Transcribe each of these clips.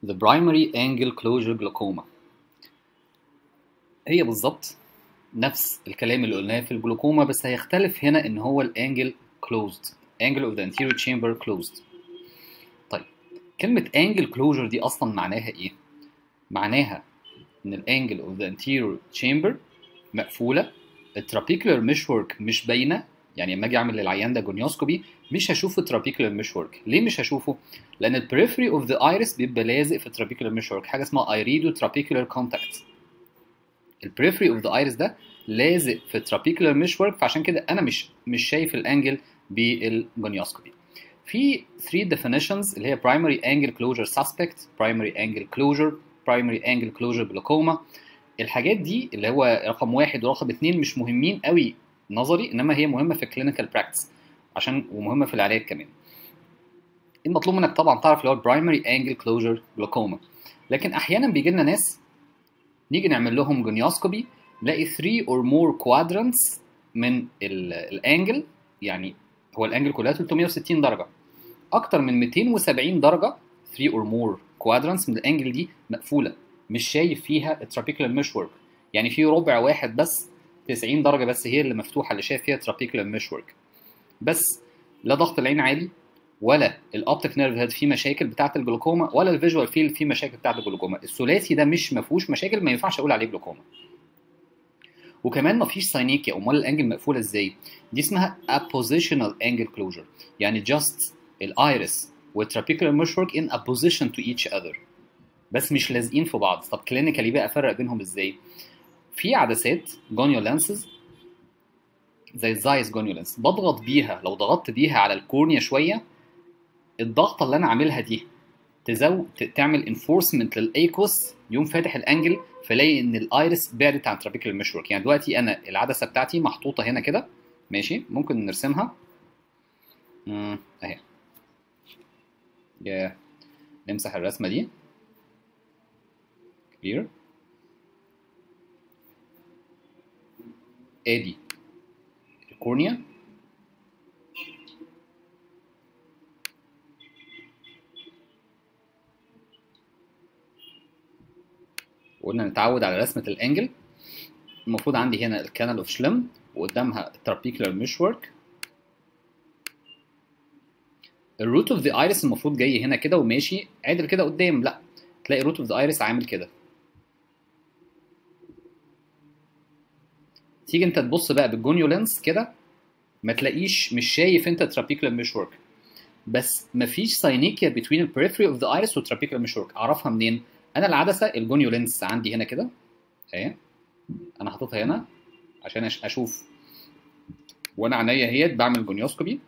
the primary angle closure glaucoma هي بالظبط نفس الكلام اللي قلناه في الجلوكوما بس هيختلف هنا ان هو الانجل closed angle of the anterior chamber closed طيب كلمة angle closure دي اصلا معناها ايه؟ معناها ان الانجل of the anterior chamber مقفولة الترابيكولار مشورك مش باينة يعني لما اجي اعمل للعيان ده جونيوسكوبي مش هشوف الترابيكولار مشورك ليه مش هشوفه؟ لان البريفري اوف ذا ايرس بيبقى لازق في الترابيكولار مشورك حاجه اسمها ايريدو ترابيكولار كونتاكت البريفري اوف ذا ايرس ده لازق في الترابيكولار مشورك فعشان كده انا مش مش شايف الانجل بالجونيوسكوبي في 3 definitions اللي هي primary angle closure suspect primary angle closure primary angle closure glaucoma الحاجات دي اللي هو رقم واحد ورقم اتنين مش مهمين قوي نظري انما هي مهمه في الكلينيكال براكتس عشان ومهمه في العلاج كمان المطلوب منك طبعا تعرف اللي هو البرايمري انجل كلوجر جلوكوما لكن احيانا بيجي لنا ناس نيجي نعمل لهم جونيوسكوبي نلاقي 3 or more quadrants من الانجل يعني هو الانجل كلها 360 درجه اكتر من 270 درجه 3 or more quadrants من الانجل دي مقفوله مش شايف فيها الترابيكولار مشورك يعني في ربع واحد بس 90 درجه بس هي اللي مفتوحه اللي شايف فيها ترابيكولار مشورك بس لا ضغط العين عالي ولا الاوبتيك نيرف هيد فيه مشاكل بتاعه الجلوكوما ولا الفيجوال فيلد فيه مشاكل بتاعه الجلوكوما الثلاثي ده مش ما فيهوش مشاكل ما ينفعش اقول عليه جلوكوما وكمان ما فيش ساينيكيا امال الانجل مقفوله ازاي دي اسمها appositional angle closure يعني just الايرس والترابيكولار مشورك in a position to each other بس مش لازقين في بعض طب كلينيكالي بقى افرق بينهم ازاي في عدسات جونيو لانسز زي الزايس جونيولنس بضغط بيها لو ضغطت بيها على الكورنيا شويه الضغطه اللي انا عاملها دي تزود تعمل انفورسمنت للايكوس يوم فاتح الانجل فلاقي ان الايرس بعدت عن ترابيكال مشورك يعني دلوقتي انا العدسه بتاعتي محطوطه هنا كده ماشي ممكن نرسمها امم اهي يا نمسح الرسمه دي كبير ادي الكورنيا وقلنا نتعود على رسمة الانجل المفروض عندي هنا الكانال اوف شلم وقدامها الترابيكولار مشورك الروت اوف ذا ايرس المفروض جاي هنا كده وماشي عدل كده قدام لا تلاقي روت اوف ذا ايرس عامل كده تيجي انت تبص بقى بالجونيو لينس كده ما تلاقيش مش شايف انت ترابيكولار مشورك بس مفيش ساينيكيا بين البريفري اوف ذا ايرس والترابيكولار مشورك اعرفها منين انا العدسه الجونيو لينس عندي هنا كده اهي انا حاططها هنا عشان اشوف وانا عينيا اهيت بعمل جونيوسكوبي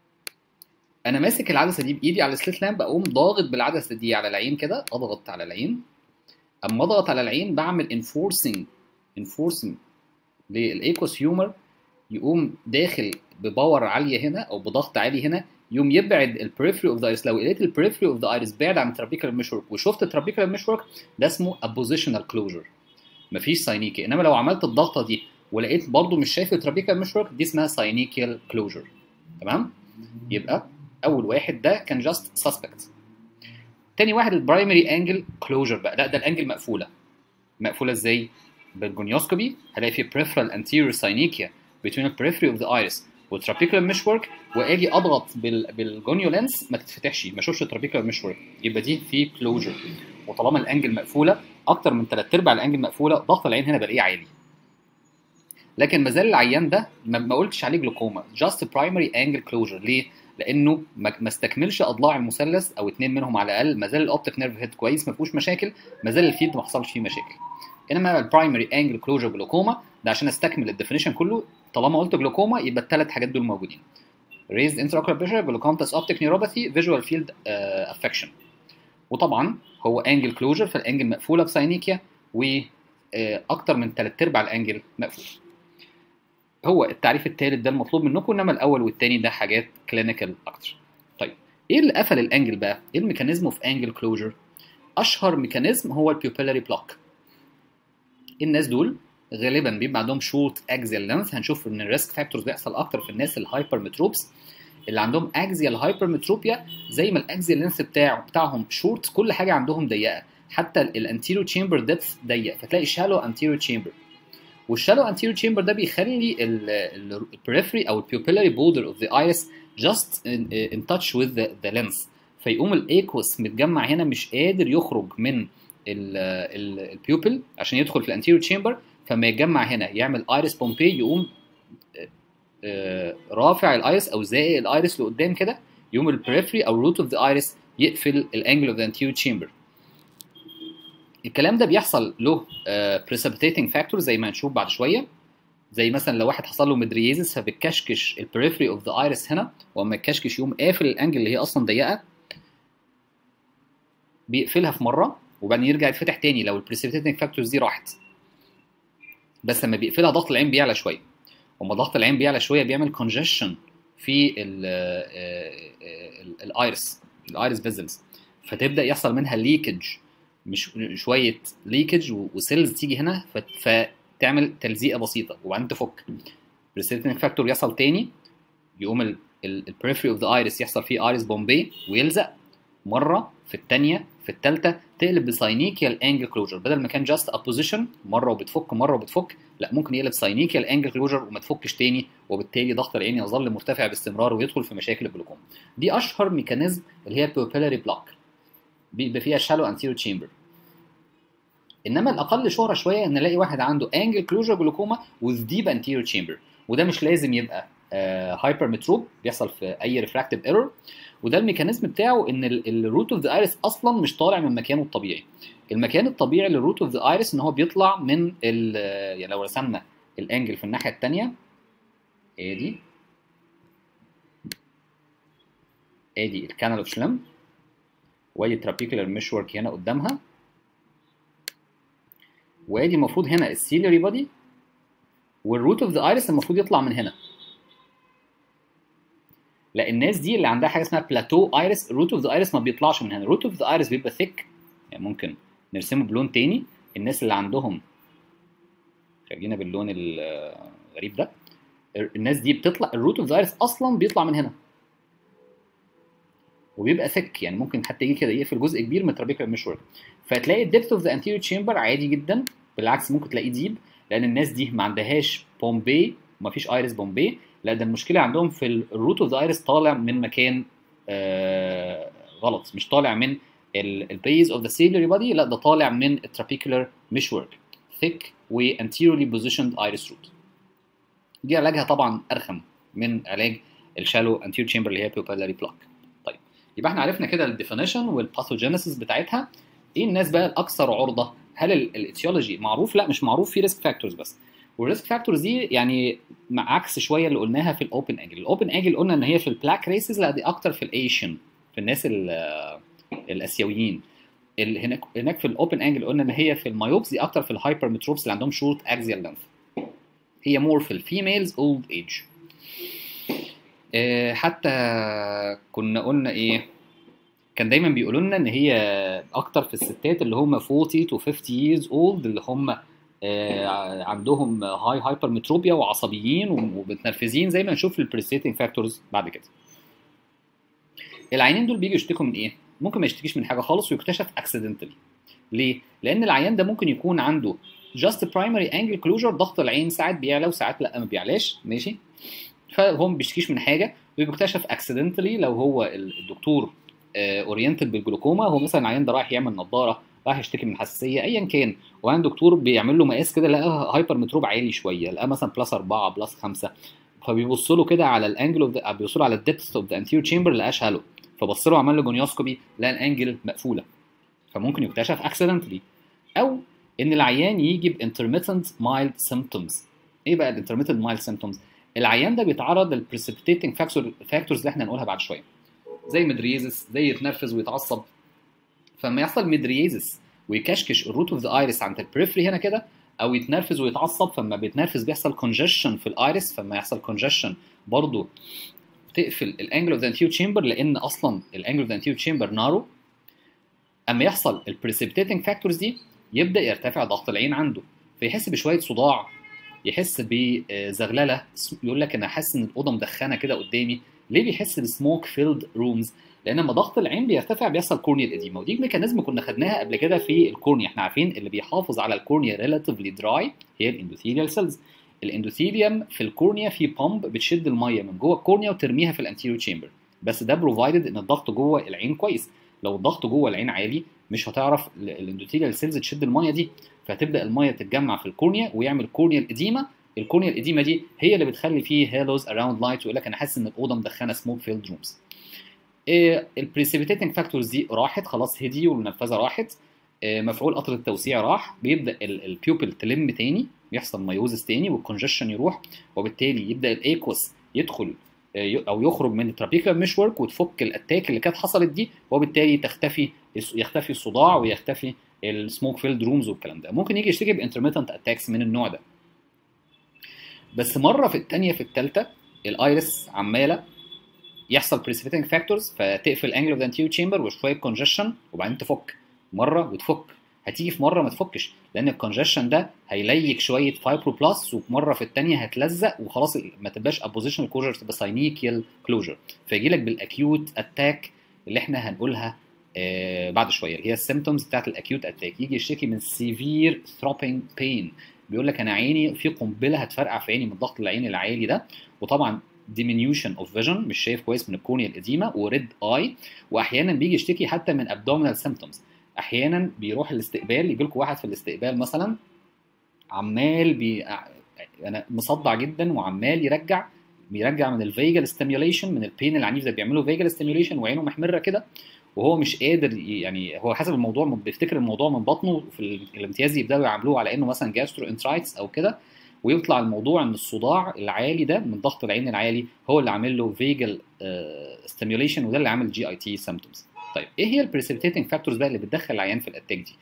انا ماسك العدسه دي بايدي على السليت لامب اقوم ضاغط بالعدسه دي على العين كده اضغط على العين اما اضغط على العين بعمل انفورسنج انفورسنج للايكوس هيومر يقوم داخل بباور عاليه هنا او بضغط عالي هنا يقوم يبعد البريفري اوف ذا ايرس لو لقيت البريفري اوف ذا ايرس بعد عن الترابيكولار مشورك وشفت الترابيكولار مشورك ده اسمه ابوزيشنال كلوجر مفيش ساينيكي انما لو عملت الضغطه دي ولقيت برضو مش شايف الترابيكولار مشورك دي اسمها ساينيكيال كلوجر تمام يبقى اول واحد ده كان جاست سسبكت تاني واحد البرايمري انجل كلوجر بقى لا ده الانجل مقفوله مقفوله ازاي بالجونيوسكوبي هلاقي في peripheral anterior synechia between the periphery of the iris والترابيكولار مشورك واجي اضغط بال بالجونيو لينس ما تتفتحش ما اشوفش الترابيكولار مشورك يبقى دي في كلوجر وطالما الانجل مقفوله اكتر من ثلاث ارباع الانجل مقفوله ضغط العين هنا بلاقيه عالي لكن ما زال العيان ده ما قلتش عليه جلوكوما جاست برايمري انجل كلوجر ليه؟ لانه ما استكملش اضلاع المثلث او اثنين منهم على الاقل ما زال الاوبتيك نيرف هيد كويس ما فيهوش مشاكل ما زال الفيلد ما حصلش فيه مشاكل انما البرايمري انجل كلوجر جلوكوما ده عشان استكمل الديفينيشن كله طالما قلت جلوكوما يبقى الثلاث حاجات دول موجودين raised intraocular pressure glucomatous optic neuropathy visual field uh, affection وطبعا هو انجل كلوجر فالانجل مقفوله بساينيكيا واكتر من ثلاث ارباع الانجل مقفول هو التعريف الثالث ده المطلوب منكم انما الاول والثاني ده حاجات كلينيكال اكتر طيب ايه اللي قفل الانجل بقى ايه الميكانيزم اوف انجل كلوجر اشهر ميكانيزم هو البيوبيلاري بلوك الناس دول غالبا بيبقى عندهم شورت اكزيال لينث هنشوف ان الريسك فاكتورز بيحصل اكتر في الناس الهايبر متروبس اللي عندهم اكزيال هايبرمتروبيا زي ما الاكزيال لينث بتاعه بتاعهم شورت كل حاجه عندهم ضيقه حتى الانتيريو تشامبر ديبث ضيق فتلاقي شالو انتيريو تشامبر والشالو انتيريو تشامبر ده بيخلي البريفري او البيوبيلاري بودر اوف ذا ايرس جاست ان تاتش وذ ذا لينس فيقوم الايكوس متجمع هنا مش قادر يخرج من البيوبل عشان يدخل في الانتيريو تشامبر فما يتجمع هنا يعمل ايرس بومبي يقوم رافع الايرس او زائق الايرس لقدام كده يقوم البريفري او روت اوف ذا ايرس يقفل الانجل اوف ذا انتيريو تشامبر الكلام ده بيحصل له بريسبيتيتنج فاكتور زي ما هنشوف بعد شويه زي مثلا لو واحد حصل له مدريزس فبتكشكش البريفري اوف ذا ايرس هنا واما يكشكش يقوم قافل الانجل اللي هي اصلا ضيقه بيقفلها في مره وبعدين يرجع يتفتح تاني لو البريسبيتيتنج فاكتورز دي راحت بس لما بيقفلها ضغط العين بيعلى شويه وما ضغط العين بيعلى شويه بيعمل كونجشن في الايرس الايرس فيزلز فتبدا يحصل منها ليكج مش شويه ليكج وسيلز تيجي هنا فتعمل تلزيقه بسيطه وبعدين تفك بريسبيتنج فاكتور يحصل تاني يقوم البريفري اوف ذا ايرس يحصل فيه ايرس بومبي ويلزق مره في الثانيه في الثالثه تقلب بساينيكيال انجل كلوجر بدل ما كان جاست ابوزيشن مره وبتفك مره وبتفك لا ممكن يقلب ساينيكيال انجل كلوجر وما تفكش تاني وبالتالي ضغط العين يظل مرتفع باستمرار ويدخل في مشاكل الجلوكوما دي اشهر ميكانيزم اللي هي البيوبيلاري بلوك بيبقى فيها شالو انتيرو تشامبر انما الاقل شهره شويه ان نلاقي واحد عنده انجل كلوجر جلوكوما وذ ديب انتيرو تشامبر وده مش لازم يبقى هايبر متروب بيحصل في اي ريفراكتيف ايرور وده الميكانيزم بتاعه ان الروت اوف ذا ايرس اصلا مش طالع من مكانه الطبيعي المكان الطبيعي للروت اوف ذا ايرس ان هو بيطلع من ال يعني لو رسمنا الانجل في الناحيه الثانيه ادي ادي الكانال اوف شلم وادي الترابيكولار مش ورك هنا قدامها وادي المفروض هنا السيلري بادي والروت اوف ذا ايرس المفروض يطلع من هنا لا الناس دي اللي عندها حاجه اسمها بلاتو ايرس الروت اوف ذا ايرس ما بيطلعش من هنا الروت اوف ذا ايرس بيبقى ثيك يعني ممكن نرسمه بلون تاني الناس اللي عندهم خلينا باللون الغريب ده الناس دي بتطلع الروت اوف ذا ايرس اصلا بيطلع من هنا وبيبقى ثيك يعني ممكن حتى يجي كده يقفل جزء كبير من الترابيكولار مشورك فتلاقي الديبث اوف ذا انتيريور تشامبر عادي جدا بالعكس ممكن تلاقيه ديب لان الناس دي ما عندهاش بومبي وما فيش ايرس بومبي لا ده المشكله عندهم في الروت اوف ذا ايرس طالع من مكان آه غلط مش طالع من البيز اوف ذا سيلري بادي لا ده طالع من الترابيكولار مش ورك ثيك وانتيريورلي بوزيشند ايرس روت دي علاجها طبعا ارخم من علاج الشالو انتيريور تشامبر اللي هي بيوبيلاري بلوك طيب يبقى احنا عرفنا كده الديفينيشن والباثوجينيسيس بتاعتها ايه الناس بقى الاكثر عرضه هل الاتيولوجي معروف لا مش معروف في ريسك فاكتورز بس والريسك فاكتورز دي يعني مع عكس شويه اللي قلناها في الاوبن اجل الاوبن اجل قلنا ان هي في البلاك ريسز لا دي اكتر في الايشن في الناس الاسيويين هناك هناك في الاوبن انجل قلنا ان هي في المايوبس دي اكتر في الهايبر متروبس اللي عندهم شورت اكزيال لينث هي مور في الفيميلز اولد ايج حتى كنا قلنا ايه كان دايما بيقولوا لنا ان هي اكتر في الستات اللي هم 40 to 50 years old اللي هم آه عندهم هاي هايبر متروبيا وعصبيين ومتنرفزين زي ما نشوف في البريستيتنج فاكتورز بعد كده العينين دول بيجوا يشتكوا من ايه ممكن ما يشتكيش من حاجه خالص ويكتشف اكسيدنتالي ليه لان العيان ده ممكن يكون عنده جاست برايمري انجل كلوجر ضغط العين ساعات بيعلى وساعات لا ما بيعلاش ماشي فهو ما بيشتكيش من حاجه ويكتشف اكسيدنتالي لو هو الدكتور اورينتد بالجلوكوما هو مثلا العيان ده رايح يعمل نظاره راح يشتكي من حساسيه ايا كان وعند دكتور بيعمل له مقاس كده لقاه هايبر متروب عالي شويه لقاه مثلا بلس 4 بلس 5 فبيبص له كده على الانجل اوف بيبص له على الديبث اوف ذا انتيريور تشامبر لقاه شالو فبص له عمل له جونيوسكوبي لقى الانجل مقفوله فممكن يكتشف اكسيدنتلي او ان العيان يجي بانترميتنت مايلد سيمبتومز ايه بقى الانترميتنت مايلد سيمبتومز العيان ده بيتعرض للبريسبيتيتنج فاكتورز اللي احنا هنقولها بعد شويه زي مدريزس زي يتنرفز ويتعصب فلما يحصل مدريزس ويكشكش الروت اوف ذا ايرس عند البريفري هنا كده او يتنرفز ويتعصب فلما بيتنرفز بيحصل كونجشن في الايرس فلما يحصل كونجشن برضه تقفل الانجل اوف ذا انتيريور تشامبر لان اصلا الانجل اوف ذا انتيريور تشامبر نارو اما يحصل البريسبيتيتنج فاكتورز دي يبدا يرتفع ضغط العين عنده فيحس بشويه صداع يحس بزغلله يقول لك انا حاسس ان الاوضه مدخنه كده قدامي ليه بيحس بسموك فيلد رومز لان لما ضغط العين بيرتفع بيحصل كورنيال اديما ودي ميكانيزم كنا خدناها قبل كده في الكورنيا احنا عارفين اللي بيحافظ على الكورنيا ريلاتيفلي دراي هي الاندوثيليال سيلز الاندوثيليوم في الكورنيا في بامب بتشد الميه من جوه الكورنيا وترميها في الانتيريور تشامبر بس ده بروفايدد ان الضغط جوه العين كويس لو الضغط جوه العين عالي مش هتعرف الاندوثيليال سيلز تشد الميه دي فهتبدا الميه تتجمع في الكورنيا ويعمل كورنيال اديما الكورنيال اديما دي هي اللي بتخلي فيه هالوز اراوند لايت ويقول لك انا حاسس ان الاوضه مدخنه سموك فيلد رومز البريسيبيتيتنج فاكتورز دي راحت خلاص هدي والنفاذه راحت إيه مفعول قطر التوسيع راح بيبدا البيوبل تلم تاني يحصل مايوزس تاني والكونجشن يروح وبالتالي يبدا الايكوس يدخل او يخرج من الترابيكال مش ورك وتفك الاتاك اللي كانت حصلت دي وبالتالي تختفي يختفي الصداع ويختفي السموك فيلد رومز والكلام ده ممكن يجي يشتكي بانترميتنت اتاكس من النوع ده بس مره في الثانيه في الثالثه الايرس عماله يحصل بريسيبيتنج فاكتورز فتقفل انجل اوف ذا انتيريور تشامبر وشويه كونجشن وبعدين تفك مره وتفك هتيجي في مره ما تفكش لان الكونجشن ده هيليك شويه فايبروبلاست ومره في الثانيه هتلزق وخلاص ما تبقاش ابوزيشنال كلوجر تبقى ساينيكيال كلوجر فيجي لك بالاكيوت اتاك اللي احنا هنقولها آه بعد شويه اللي هي السيمتومز بتاعت الاكيوت اتاك يجي يشتكي من سيفير ثروبينج بين بيقول لك انا عيني في قنبله هتفرقع في عيني من ضغط العين العالي ده وطبعا diminution of vision مش شايف كويس من الكورنيا القديمه وريد اي واحيانا بيجي يشتكي حتى من abdominal symptoms احيانا بيروح الاستقبال يجي لكم واحد في الاستقبال مثلا عمال بي انا مصدع جدا وعمال يرجع بيرجع من الفيجل ستيميوليشن من البين العنيف ده بيعملوا فيجل ستيميوليشن وعينه محمره كده وهو مش قادر يعني هو حسب الموضوع بيفتكر الموضوع من بطنه في الامتياز يبداوا يعاملوه على انه مثلا جاسترو انترايتس او كده ويطلع الموضوع ان الصداع العالي ده من ضغط العين العالي هو اللي عامل له فيجل ستيميوليشن وده اللي عامل جي اي تي سيمبتومز طيب ايه هي البريسبيتيتنج فاكتورز بقى اللي بتدخل العيان في الاتاك دي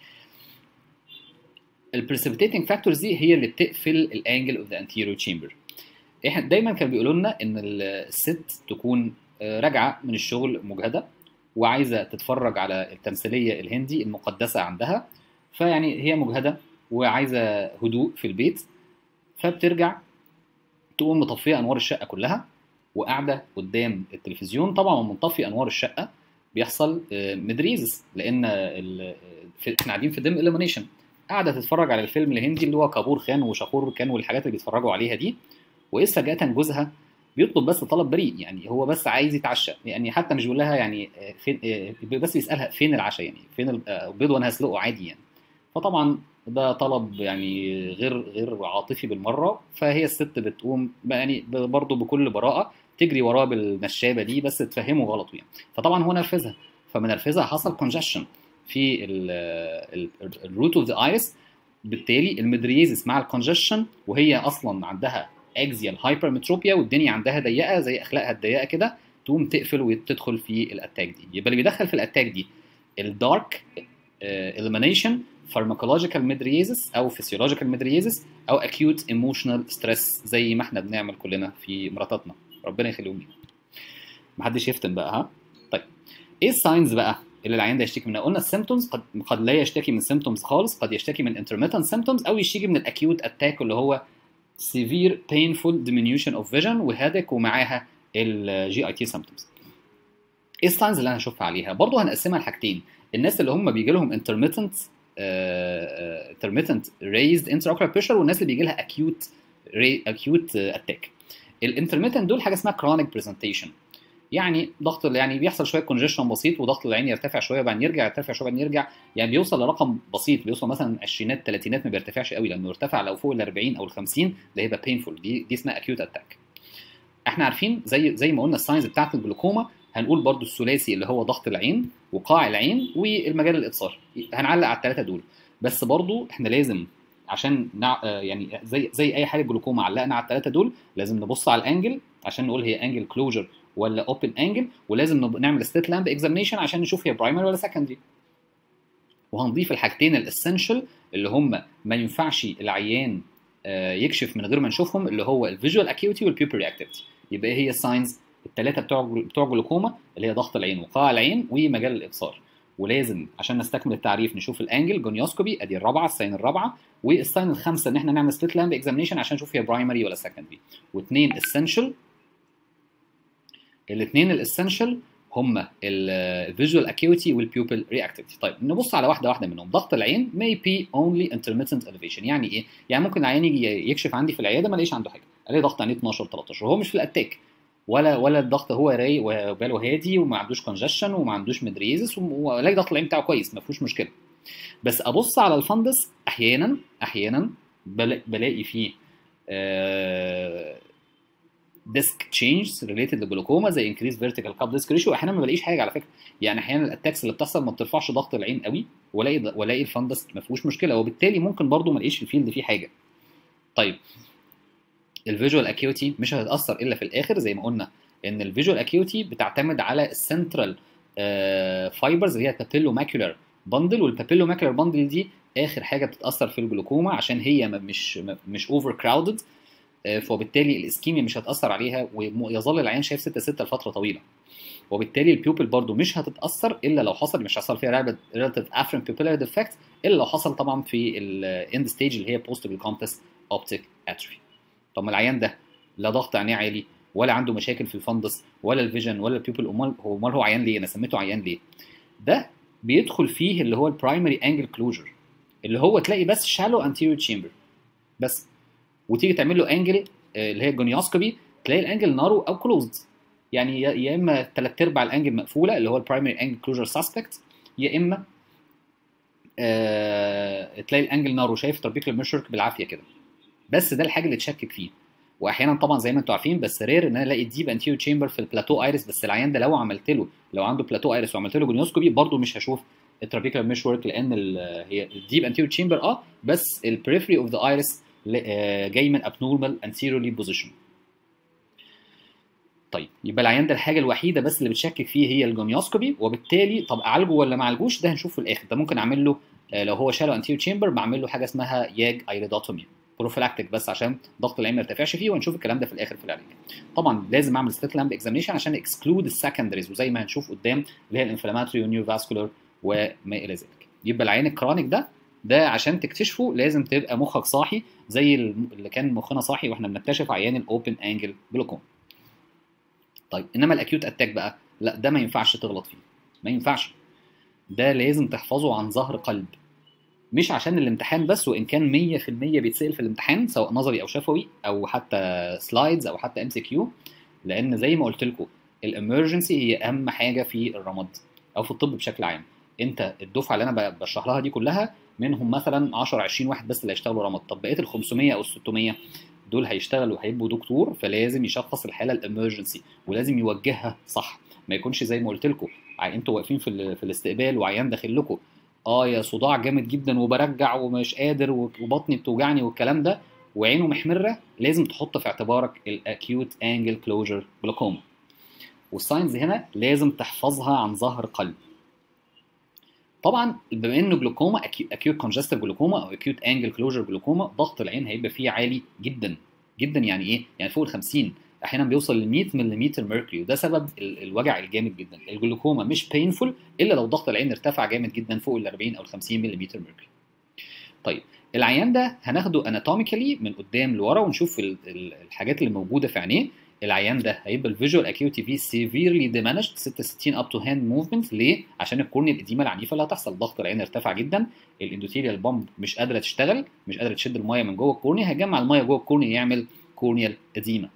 البريسبيتيتنج فاكتورز دي هي اللي بتقفل الانجل اوف ذا انتيريور تشامبر احنا دايما كانوا بيقولوا لنا ان الست تكون راجعه من الشغل مجهده وعايزه تتفرج على التمثيليه الهندي المقدسه عندها فيعني هي مجهده وعايزه هدوء في البيت فبترجع تقوم مطفيه انوار الشقه كلها وقاعده قدام التلفزيون طبعا من مطفي انوار الشقه بيحصل مدريزس لان احنا قاعدين في ديم اليمينيشن قاعده تتفرج على الفيلم الهندي اللي هو كابور خان وشاكور خان والحاجات اللي بيتفرجوا عليها دي واذ فجاه جوزها بيطلب بس طلب بريء يعني هو بس عايز يتعشى يعني حتى مش بيقول لها يعني فين بس بيسالها فين العشاء يعني فين البيض وانا هسلقه عادي يعني فطبعا ده طلب يعني غير غير عاطفي بالمره فهي الست بتقوم يعني برضه بكل براءه تجري وراه بالنشابه دي بس تفهمه غلط يعني فطبعا هو نرفزها فمن نرفزها حصل كونجشن في الروت اوف ذا ايرس بالتالي المدريزس مع الكونجشن وهي اصلا عندها اكزيال هايبرمتروبيا والدنيا عندها ضيقه زي اخلاقها الضيقه كده تقوم تقفل وتدخل في الاتاك دي يبقى اللي بيدخل في الاتاك دي الدارك اليمينيشن فارماكولوجيكال ميدريزس او فيسيولوجيكال ميدريزس او اكيوت ايموشنال ستريس زي ما احنا بنعمل كلنا في مراتاتنا ربنا يخليهم لينا محدش يفتن بقى ها طيب ايه الساينز بقى اللي العيان ده يشتكي منها قلنا السيمتومز قد قد لا يشتكي من سيمتومز خالص قد يشتكي من intermittent سيمتومز او يشتكي من الاكيوت اتاك اللي هو severe painful diminution of vision وهدك ومعاها الجي اي تي symptoms ايه الساينز اللي انا هشوفها عليها برضه هنقسمها لحاجتين الناس اللي هم بيجي لهم intermittent uh, intermittent raised intraocular pressure والناس اللي بيجي لها acute acute اتاك الانترميتنت دول حاجه اسمها chronic presentation يعني ضغط يعني بيحصل شويه كونجيشن بسيط وضغط العين يرتفع شويه وبعدين يرجع يرتفع شويه وبعدين يرجع يعني بيوصل لرقم بسيط بيوصل مثلا عشرينات ثلاثينات ما بيرتفعش قوي لانه ارتفع لو فوق ال 40 او ال 50 ده هيبقى بينفول دي دي اسمها اكيوت اتاك احنا عارفين زي زي ما قلنا الساينز بتاعت الجلوكوما هنقول برضو الثلاثي اللي هو ضغط العين وقاع العين والمجال الابصار هنعلق على الثلاثه دول بس برضو احنا لازم عشان نع... يعني زي زي اي حاله جلوكوما علقنا على الثلاثه دول لازم نبص على الانجل عشان نقول هي انجل كلوجر ولا اوبن انجل ولازم نعمل ستيت لامب اكزامينيشن عشان نشوف هي برايمري ولا سكندري وهنضيف الحاجتين الاسينشال اللي هم ما ينفعش العيان يكشف من غير ما نشوفهم اللي هو الفيجوال اكيوتي والبيبري اكتيفيتي يبقى هي الساينز الثلاثه بتوع بتوع جلوكوما اللي هي ضغط العين وقاع العين ومجال الابصار ولازم عشان نستكمل التعريف نشوف الانجل جونيوسكوبي ادي الرابعه الساين الرابعه والساين الخامسه ان احنا نعمل سبليت لامب اكزامينيشن عشان نشوف هي برايمري ولا سكندري واثنين اسينشال الاثنين الاسنشال هما الفيجوال اكيوتي والبيوبل رياكتيفيتي طيب نبص على واحده واحده منهم ضغط العين may be only intermittent elevation يعني ايه يعني ممكن العيان يجي يكشف عندي في العياده ما الاقيش عنده حاجه الاقي ضغط عينيه 12 13 وهو مش في الاتاك ولا ولا الضغط هو رايق وباله هادي وما عندوش كونجشن وما عندوش مدريزس والاقي ضغط العين بتاعه كويس ما فيهوش مشكله بس ابص على الفندس احيانا احيانا بلاقي فيه ديسك تشينجز ريليتد لجلوكوما زي انكريز فيرتيكال كاب ديسك ريشيو احيانا ما بلاقيش حاجه على فكره يعني احيانا الاتاكس اللي بتحصل ما بترفعش ضغط العين قوي والاقي والاقي الفندس ما فيهوش مشكله وبالتالي ممكن برضو ما الاقيش الفيلد فيه حاجه طيب الفيجوال اكيوتي مش هتتاثر الا في الاخر زي ما قلنا ان الفيجوال اكيوتي بتعتمد على السنترال فايبرز اللي هي البابيلو ماكيولار باندل والبابيلو ماكيولار باندل دي اخر حاجه بتتاثر في الجلوكوما عشان هي مش مش اوفر كراودد فبالتالي الاسكيميا مش هتاثر عليها ويظل العيان شايف 6 6 لفتره طويله وبالتالي البيوبل برضو مش هتتاثر الا لو حصل مش هيحصل فيها ريلاتيف افرين بيبيلار ديفكت الا لو حصل طبعا في الاند ستيج اللي هي بوست بالكومبس اوبتيك اتروفي طب ما العيان ده لا ضغط عينيه عالي ولا عنده مشاكل في الفندس ولا الفيجن ولا البيوبل امال هو امال هو عيان ليه انا سميته عيان ليه ده بيدخل فيه اللي هو البرايمري انجل كلوجر اللي هو تلاقي بس شالو انتيريور تشامبر بس وتيجي تعمل له انجل اللي هي الجونيوسكوبي تلاقي الانجل نارو او كلوزد يعني يا اما ثلاث ارباع الانجل مقفوله اللي هو البرايمري انجل كلوجر سسبكت يا اما آه تلاقي الانجل نارو شايف تربيكال ميشورك بالعافيه كده بس ده الحاجه اللي تشكك فيه واحيانا طبعا زي ما انتم عارفين بس رير ان انا الاقي ديب انتيريور تشامبر في البلاتو ايرس بس العيان ده لو عملت له لو عنده بلاتو ايرس وعملت له جونيوسكوبي برده مش هشوف الترابيكال مش ورك لان هي الديب انتيريور تشامبر اه بس البريفري اوف ذا ايرس جاي من ابنورمال انتيريورلي بوزيشن طيب يبقى العيان ده الحاجه الوحيده بس اللي بتشكك فيه هي الجونيوسكوبي وبالتالي طب اعالجه ولا ما اعالجوش ده هنشوف في الاخر ده ممكن اعمل له لو هو شالو انتيريور تشامبر بعمل له حاجه اسمها ياج ايريدوتومي بروفيلاكتيك بس عشان ضغط العين ما يرتفعش فيه وهنشوف الكلام ده في الاخر في العلاج. طبعا لازم اعمل ستيت لامب اكزامينشن عشان اكسكلود السكندريز وزي ما هنشوف قدام اللي هي الانفلاماتوري ونيو فاسكولار وما الى ذلك. يبقى العين الكرونيك ده ده عشان تكتشفه لازم تبقى مخك صاحي زي اللي كان مخنا صاحي واحنا بنكتشف عيان الاوبن انجل جلوكوم. طيب انما الاكيوت اتاك بقى لا ده ما ينفعش تغلط فيه. ما ينفعش. ده لازم تحفظه عن ظهر قلب. مش عشان الامتحان بس وان كان 100% بيتسال في الامتحان سواء نظري او شفوي او حتى سلايدز او حتى ام سي كيو لان زي ما قلت لكم الامرجنسي هي اهم حاجه في الرمد او في الطب بشكل عام انت الدفعه اللي انا بشرح لها دي كلها منهم مثلا 10 20 واحد بس اللي هيشتغلوا رمد طب بقيه ال 500 او ال 600 دول هيشتغلوا هيبقوا دكتور فلازم يشخص الحاله الامرجنسي ولازم يوجهها صح ما يكونش زي ما قلت لكم انتوا واقفين في, في الاستقبال وعيان داخل لكم اه يا صداع جامد جدا وبرجع ومش قادر وبطني بتوجعني والكلام ده وعينه محمره لازم تحط في اعتبارك الاكيوت انجل كلوجر جلوكوما والساينز هنا لازم تحفظها عن ظهر قلب طبعا بما انه جلوكوما اكيوت كونجستيف جلوكوما او اكيوت انجل كلوجر جلوكوما ضغط العين هيبقى فيه عالي جدا جدا يعني ايه يعني فوق ال 50 احيانا بيوصل ل 100 ملم ميركوري وده سبب الوجع الجامد جدا الجلوكوما مش بينفول الا لو ضغط العين ارتفع جامد جدا فوق ال 40 او ال 50 ملم ميركوري طيب العيان ده هناخده اناتوميكالي من قدام لورا ونشوف الحاجات اللي موجوده في عينيه العيان ده هيبقى الفيجوال اكيوتي فيه سيفيرلي ديمانجد 66 اب تو هاند موفمنت ليه؟ عشان الكورنيا القديمه العنيفه اللي هتحصل ضغط العين ارتفع جدا الاندوثيريال بامب مش قادره تشتغل مش قادره تشد الميه من جوه الكورنيا هيجمع الميه جوه الكورنيا يعمل كورنيال اديما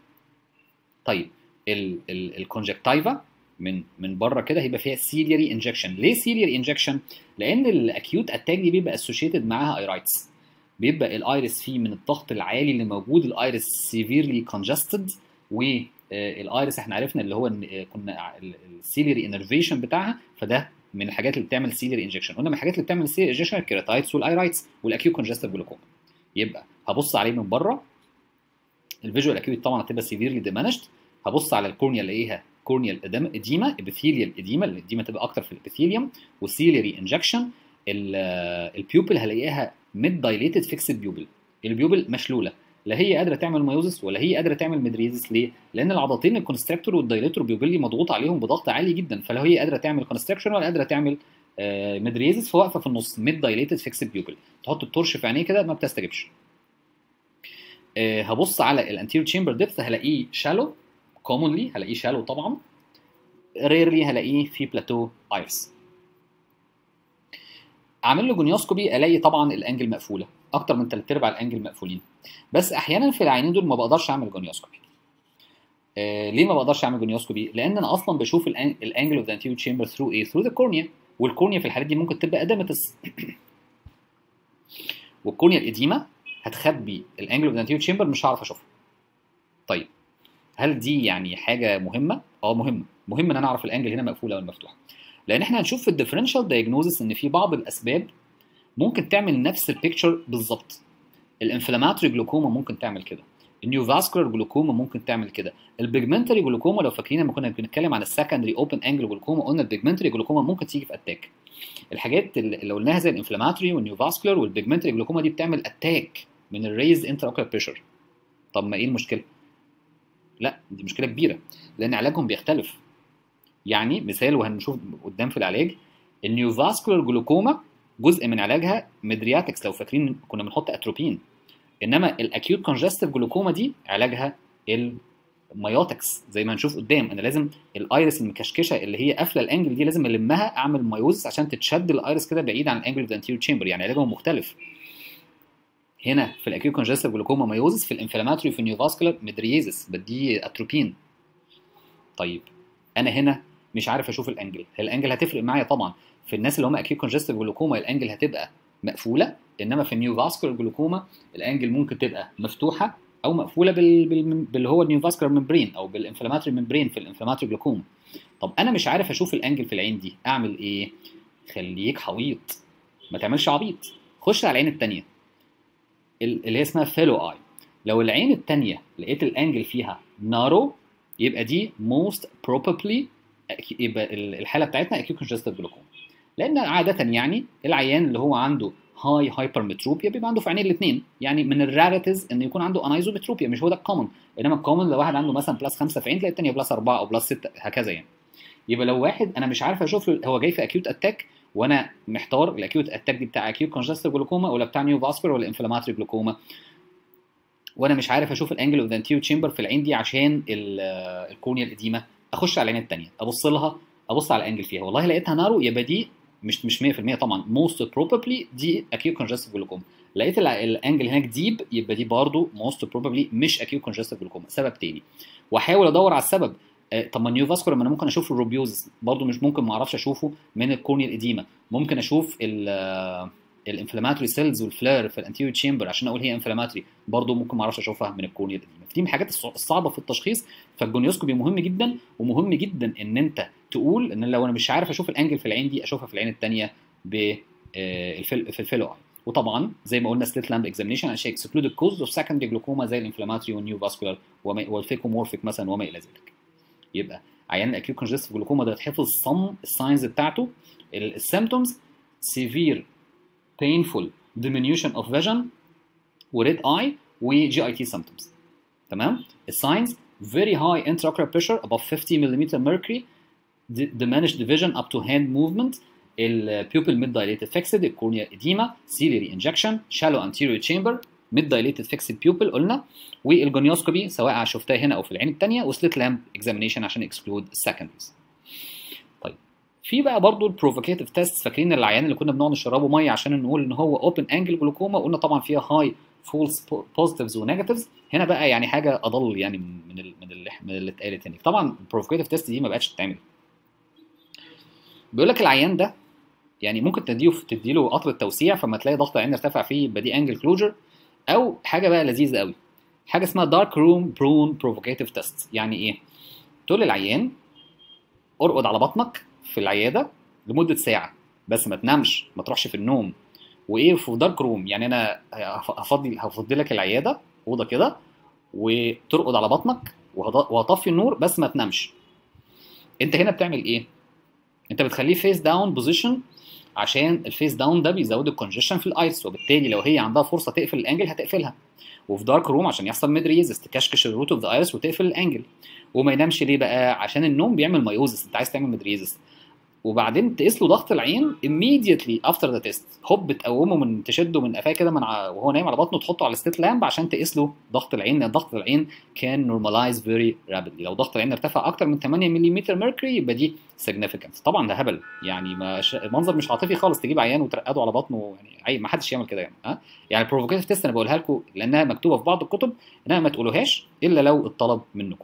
طيب الكونجكتيفا من من بره كده هيبقى فيها سيلياري انجكشن ليه سيلياري انجكشن لان الاكيوت اتاك دي بيبقى اسوشيتد معاها ايرايتس بيبقى الايرس فيه من الضغط العالي اللي موجود الايرس سيفيرلي كونجستد والايرس احنا عرفنا اللي هو كنا السيلياري انرفيشن بتاعها فده من الحاجات اللي بتعمل سيلياري انجكشن قلنا من الحاجات اللي بتعمل سيلياري انجكشن الكيراتايتس والايرايتس والاكيوت كونجستيف جلوكوما يبقى هبص عليه من بره الفيجوال اكيوت طبعا هتبقى سيفيرلي ديمانجد هبص على الكورنيا الاقيها كورنيال اديما ابيثيليال اديما الاديما تبقى اكتر في الابيثيليوم والسيلياري انجكشن البيوبل هلاقيها ميد دايليتد فيكسد بيوبل البيوبل مشلوله لا هي قادره تعمل مايوزس ولا هي قادره تعمل مدريزس ليه؟ لان العضلتين الكونستريكتور والدايليتور بيوبلي مضغوط عليهم بضغط عالي جدا فلا هي قادره تعمل كونستريكشن ولا قادره تعمل آه مدريزس فواقفه في النص ميد دايليتد فيكسد بيوبل تحط التورش في عينيه كده ما بتستجبش آه هبص على الانتيريور تشامبر ديبث هلاقيه شالو commonly هلاقيه شالو طبعا rarely هلاقيه في بلاتو ايرس اعمل له جونيوسكوبي الاقي طبعا الانجل مقفوله اكتر من ثلاث ارباع الانجل مقفولين بس احيانا في العينين دول ما بقدرش اعمل جونيوسكوبي آه ليه ما بقدرش اعمل جونيوسكوبي لان انا اصلا بشوف الانجل اوف ذا anterior chamber through ايه through the cornea والكورنيا في الحالات دي ممكن تبقى ادامتس والكورنيا القديمه هتخبي الانجل اوف ذا anterior chamber مش هعرف اشوفها طيب هل دي يعني حاجه مهمه اه مهمه مهم ان انا اعرف الانجل هنا مقفوله ولا مفتوحه لان احنا هنشوف في الديفرنشال دايجنوزس ان في بعض الاسباب ممكن تعمل نفس البيكتشر بالظبط الانفلاماتوري جلوكوما ممكن تعمل كده النيوفاسكولار جلوكوما ممكن تعمل كده البيجمنتري جلوكوما لو فاكرين لما كنا بنتكلم عن السكندري اوبن انجل جلوكوما قلنا البيجمنتري جلوكوما ممكن تيجي في اتاك الحاجات اللي قلناها زي الانفلاماتوري والنيوفاسكولار والبيجمنتري جلوكوما دي بتعمل اتاك من الريز انتر اوكولار بريشر طب ما ايه المشكله لا دي مشكله كبيره لان علاجهم بيختلف يعني مثال وهنشوف قدام في العلاج النيوفاسكولار جلوكوما جزء من علاجها ميدرياتكس لو فاكرين كنا بنحط اتروبين انما الاكيوت كونجستيف جلوكوما دي علاجها المايوتكس زي ما هنشوف قدام انا لازم الايرس المكشكشه اللي هي قافله الانجل دي لازم المها اعمل مايوزس عشان تتشد الايرس كده بعيد عن الانجل اوف ذا انتيريور تشامبر يعني علاجهم مختلف هنا في الاكيوت كونجستيف جلوكوما مايوزس في الانفلاماتوري في النيوفاسكولار ميدريزس بدي اتروبين طيب انا هنا مش عارف اشوف الانجل الانجل هتفرق معايا طبعا في الناس اللي هم اكيوت كونجستيف جلوكوما الانجل هتبقى مقفوله انما في النيوفاسكولار جلوكوما الانجل ممكن تبقى مفتوحه او مقفوله بال... بال... باللي هو النيوفاسكولار ممبرين او بالانفلاماتوري ممبرين في الانفلاماتوري جلوكوما طب انا مش عارف اشوف الانجل في العين دي اعمل ايه خليك حويط ما تعملش عبيط خش على العين الثانيه اللي هي اسمها فيلو اي لو العين الثانيه لقيت الانجل فيها نارو يبقى دي most probably يبقى الحاله بتاعتنا acute congestive جلوكوما لان عاده يعني العيان اللي هو عنده هاي هايبرمتروبيا بيبقى عنده في عينيه الاثنين يعني من الراريتيز ان يكون عنده انايزومتروبيا مش هو ده الكومن انما الكومن لو واحد عنده مثلا بلس 5 في عين تلاقي الثانيه بلس 4 او بلس 6 هكذا يعني يبقى لو واحد انا مش عارف اشوف هو جاي في اكيوت اتاك وانا محتار الاكيوت اتاك دي بتاع اكيوت كونجستيف جلوكوما ولا بتاع نيو فاسكولار ولا انفلاماتوري جلوكوما وانا مش عارف اشوف الانجل اوف ذا انتيريور تشامبر في العين دي عشان الكورنيا القديمه اخش على العين الثانيه ابص لها ابص على الانجل فيها والله لقيتها نارو يبقى دي مش مش 100% طبعا موست بروبابلي دي اكيوت كونجستيف جلوكوما لقيت الانجل هناك ديب يبقى دي برضه موست بروبابلي مش اكيوت كونجستيف جلوكوما سبب تاني واحاول ادور على السبب طب ما النيو فاسكولار ما انا ممكن اشوف الروبيوزس برضه مش ممكن ما اعرفش اشوفه من الكورنيا القديمه ممكن اشوف الانفلاماتوري سيلز والفلير في الانتيريور تشامبر عشان اقول هي انفلاماتوري برضه ممكن ما اعرفش اشوفها من الكورنيا القديمه فدي من الحاجات الصعبه في التشخيص فالجونيوسكوبي مهم جدا ومهم جدا ان انت تقول ان لو انا مش عارف اشوف الانجل في العين دي اشوفها في العين الثانيه ب في الفيلو اي وطبعا زي ما قلنا سليت لامب اكزامينشن عشان اكسكلود الكوز اوف سكندري جلوكوما زي الانفلاماتوري والنيو فاسكولار والفيكومورفيك مثلا وما الى ذلك يبقى عيان الاكيوت كونجستيف جلوكوما ده يتحفظ صم الساينز بتاعته السيمتومز سيفير painful diminution of vision وريد اي وجي اي تي symptoms تمام الساينز very high intraocular pressure above 50 mm mercury diminished vision up to hand movement البيوبل mid dilated fixed الكورنيا edema ciliary injection shallow anterior chamber mid dilated fixed pupil قلنا والجونيوسكوبي سواء شفتها هنا او في العين الثانيه وسليت لامب اكزامينيشن عشان اكسكلود السكندريز طيب في بقى برضو البروفوكيتيف تيست فاكرين العيان اللي كنا بنقعد نشربه ميه عشان نقول ان هو اوبن انجل جلوكوما قلنا طبعا فيها هاي فولس بوزيتيفز ونيجاتيفز هنا بقى يعني حاجه اضل يعني من ال من اللي من اللي اتقالت هنا طبعا البروفوكيتيف تيست دي ما بقتش تتعمل بيقول لك العيان ده يعني ممكن تديه تديله قطر التوسيع فما تلاقي ضغط العين ارتفع فيه يبقى دي انجل كلوجر او حاجه بقى لذيذه قوي حاجه اسمها دارك روم برون بروفوكيتيف تيست يعني ايه تقول للعيان ارقد على بطنك في العياده لمده ساعه بس ما تنامش ما تروحش في النوم وايه في دارك روم يعني انا هفضي هفضي لك العياده اوضه كده وترقد على بطنك وهطفي النور بس ما تنامش انت هنا بتعمل ايه انت بتخليه فيس داون بوزيشن عشان الفيس داون ده بيزود الكونجيشن في الايرس وبالتالي لو هي عندها فرصه تقفل الانجل هتقفلها وفي دارك روم عشان يحصل ميد ريزس تكشكش الروت اوف ذا ايرس وتقفل الانجل وما ينامش ليه بقى عشان النوم بيعمل مايوزس انت عايز تعمل ميد ريزس وبعدين تقيس له ضغط العين immediately after the test هوب تقومه من تشده من قفاه كده من ع... وهو نايم على بطنه تحطه على ستيت لامب عشان تقيس له ضغط العين لان ضغط العين كان نورماليز فيري رابيدلي لو ضغط العين ارتفع اكتر من 8 ملم ميركوري يبقى دي significant طبعا ده هبل يعني ما ش... منظر مش عاطفي خالص تجيب عيان وترقده على بطنه يعني عي... ما حدش يعمل كده يعني ها يعني البروفوكيتيف تيست انا بقولها لكم لانها مكتوبه في بعض الكتب انها ما تقولوهاش الا لو اتطلب منكم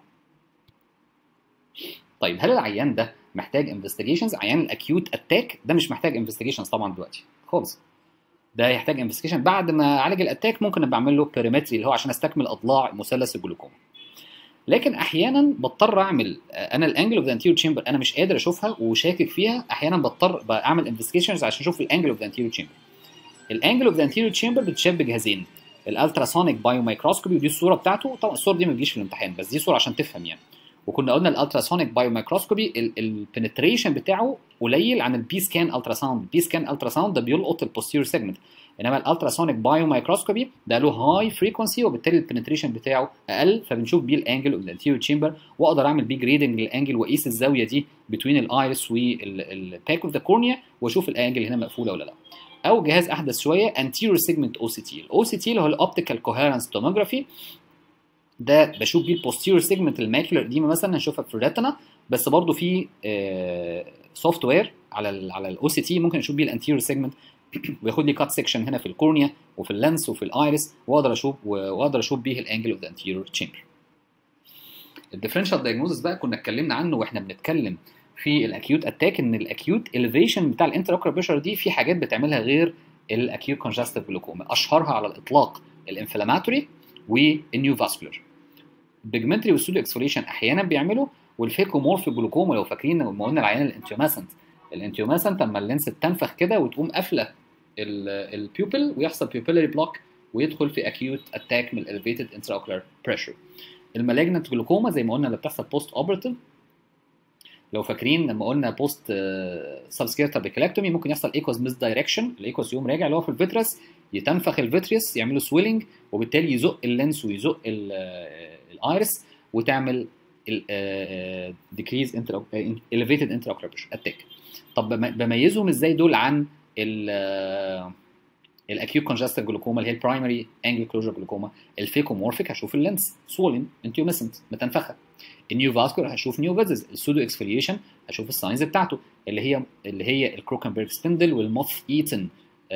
طيب هل العيان ده محتاج انفستيجيشنز عيان الاكيوت اتاك ده مش محتاج انفستيجيشنز طبعا دلوقتي خالص ده يحتاج انفستيجيشن بعد ما اعالج الاتاك ممكن ابقى اعمل له بيريمتري اللي هو عشان استكمل اضلاع مثلث الجلوكوما لكن احيانا بضطر اعمل انا الانجل اوف ذا انتيريور تشامبر انا مش قادر اشوفها وشاكك فيها احيانا بضطر اعمل انفستيجيشنز عشان اشوف الانجل اوف ذا انتيريور تشامبر الانجل اوف ذا انتيريور تشامبر بتشاب بجهازين الالتراسونيك بايو مايكروسكوبي ودي الصوره بتاعته طبعا الصوره دي ما بتجيش في الامتحان بس دي صوره عشان تفهم يعني وكنا قلنا الالتراسونيك بايو مايكروسكوبي البنتريشن بتاعه قليل عن البي سكان الترا ساوند البي سكان الترا ساوند ده بيلقط البوستيريور سيجمنت انما الالتراسونيك بايو مايكروسكوبي ده له هاي فريكونسي وبالتالي البنتريشن بتاعه اقل فبنشوف بيه الانجل اوف الانتيريور تشامبر واقدر اعمل بيه جريدنج للانجل واقيس الزاويه دي بين الايرس والباك اوف ذا كورنيا واشوف الانجل هنا مقفوله ولا لا او جهاز احدث شويه anterior segment OCT الاو سي تي اللي هو الاوبتيكال كوهيرنس توموجرافي ده بشوف بيه البوستيريور سيجمنت الماكيولار دي مثلا هنشوفها في الريتنا بس برضه في سوفت وير على ال على الاو سي تي ممكن اشوف بيه الانتيريور سيجمنت وياخد لي كات سيكشن هنا في الكورنيا وفي اللينس وفي الايرس واقدر اشوف واقدر اشوف بيه الانجل اوف ذا انتيريور تشامبر الديفرنشال دايجنوزس بقى كنا اتكلمنا عنه واحنا بنتكلم في الاكيوت اتاك ان الاكيوت اليفيشن بتاع الانتراوكر بريشر دي في حاجات بتعملها غير الاكيوت كونجستيف جلوكوما اشهرها على الاطلاق الانفلاماتوري والنيو فاسكولار البيجمنتري والسودو اكسفوليشن احيانا بيعملوا والفيكومورف جلوكوما لو فاكرين لما قلنا العيان الانتيوماسنت الانتيوماسنت لما اللينس بتنفخ كده وتقوم قافله البيوبل ويحصل بيوبيلري بلوك ويدخل في اكيوت اتاك من الاليفيتد انتراوكولار بريشر المالجنت جلوكوما زي ما قلنا اللي بتحصل بوست اوبرتيف لو فاكرين لما قلنا بوست سبسكيرتا بيكلاكتومي ممكن يحصل ايكوز ميس دايركشن الايكوز يقوم راجع اللي هو في الفيترس يتنفخ الفيتريس يعملوا سويلنج وبالتالي يزق اللينس ويزق الايرس وتعمل ديكريز انتر اليفيتد انتراوكولار اتاك طب بميزهم ازاي دول عن الاكيوت كونجستيف جلوكوما اللي هي البرايمري انجل كلوجر جلوكوما الفيكومورفيك هشوف اللينس سولين انتيوميسنت متنفخه النيو فاسكولار هشوف نيو فيزز السودو اكسفوليشن هشوف الساينز بتاعته اللي هي اللي هي الكروكنبرج سبندل والموث ايتن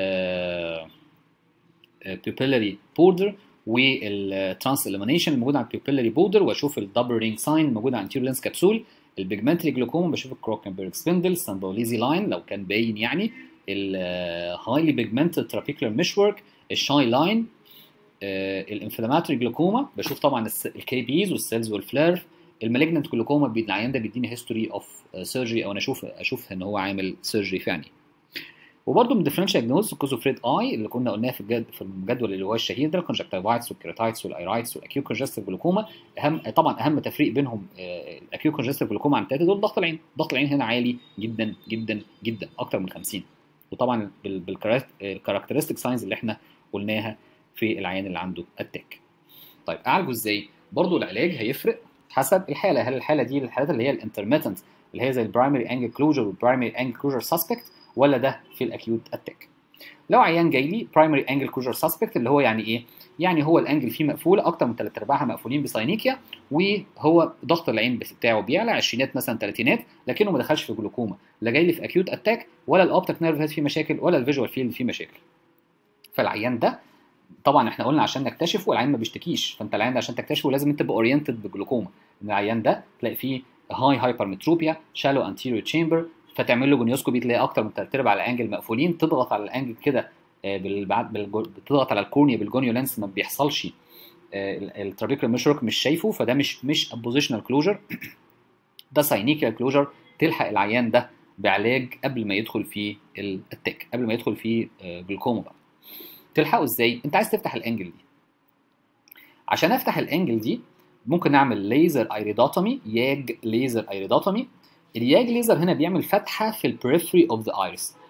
بيبيلاري بوردر والترانس اليمينيشن الموجود على البيبيلاري بوردر واشوف الدبل رينج ساين الموجود على الانتيريور لينس كبسول البيجمنتري جلوكوما بشوف الكروكنبرج سبندل سامبوليزي لاين لو كان باين يعني الهايلي بيجمنتد ترابيكولار مشورك الشاي لاين الانفلاماتوري جلوكوما بشوف طبعا الكي بيز والسيلز والفلير المالجنت جلوكوما العيان ده بيديني هيستوري اوف سيرجري او انا اشوف اشوف ان هو عامل سيرجري فعلي وبرده من ديفرنشال دياجنوز كوزوفريد اي اللي كنا قلناه في الجد في الجدول اللي هو الشهير ده الكونجكتيفايتس والكيراتايتس والايرايتس والاكيو كونجستيف جلوكوما اهم طبعا اهم تفريق بينهم الاكيو كونجستيف جلوكوما عن التلاته دول ضغط العين ضغط العين هنا عالي جدا جدا جدا اكتر من 50 وطبعا بالكاركترستيك ساينز اللي احنا قلناها في العيان اللي عنده اتاك طيب اعالجه ازاي برضه العلاج هيفرق حسب الحاله هل الحاله دي الحالات اللي هي الانترميتنت اللي هي زي البرايمري انجل كلوجر والبرايمري انجل كلوجر سسبكت ولا ده في الاكيوت اتاك لو عيان جاي لي برايمري انجل كلوجر سسبكت اللي هو يعني ايه يعني هو الانجل فيه مقفوله اكتر من ثلاث ارباعها مقفولين بساينيكيا وهو ضغط العين بتاعه بيعلى عشرينات مثلا ثلاثينات لكنه ما دخلش في جلوكوما لا جاي لي في اكيوت اتاك ولا الاوبتيك نيرف فيه مشاكل ولا الفيجوال فيلد فيه مشاكل فالعيان ده طبعا احنا قلنا عشان نكتشفه العيان ما بيشتكيش فانت العيان ده عشان تكتشفه لازم انت تبقى اورينتد بجلوكوما ان العيان ده تلاقي فيه هاي هايبرمتروبيا شالو انتيريور تشامبر فتعمل له جونيوسكوبي تلاقي اكتر من ثلاث ارباع الانجل مقفولين تضغط على الانجل كده بتضغط على الكورنيا بالجونيو لينس ما بيحصلش الترابيكولار مشرك مش شايفه فده مش مش بوزيشنال كلوجر ده ساينيكال كلوجر تلحق العيان ده بعلاج قبل ما يدخل في الاتاك قبل ما يدخل في جلوكوما بقى تلحقه ازاي انت عايز تفتح الانجل دي عشان افتح الانجل دي ممكن نعمل ليزر ايريدوتومي ياج ليزر ايريدوتومي الياج ليزر هنا بيعمل فتحه في البريفري اوف ذا ايرس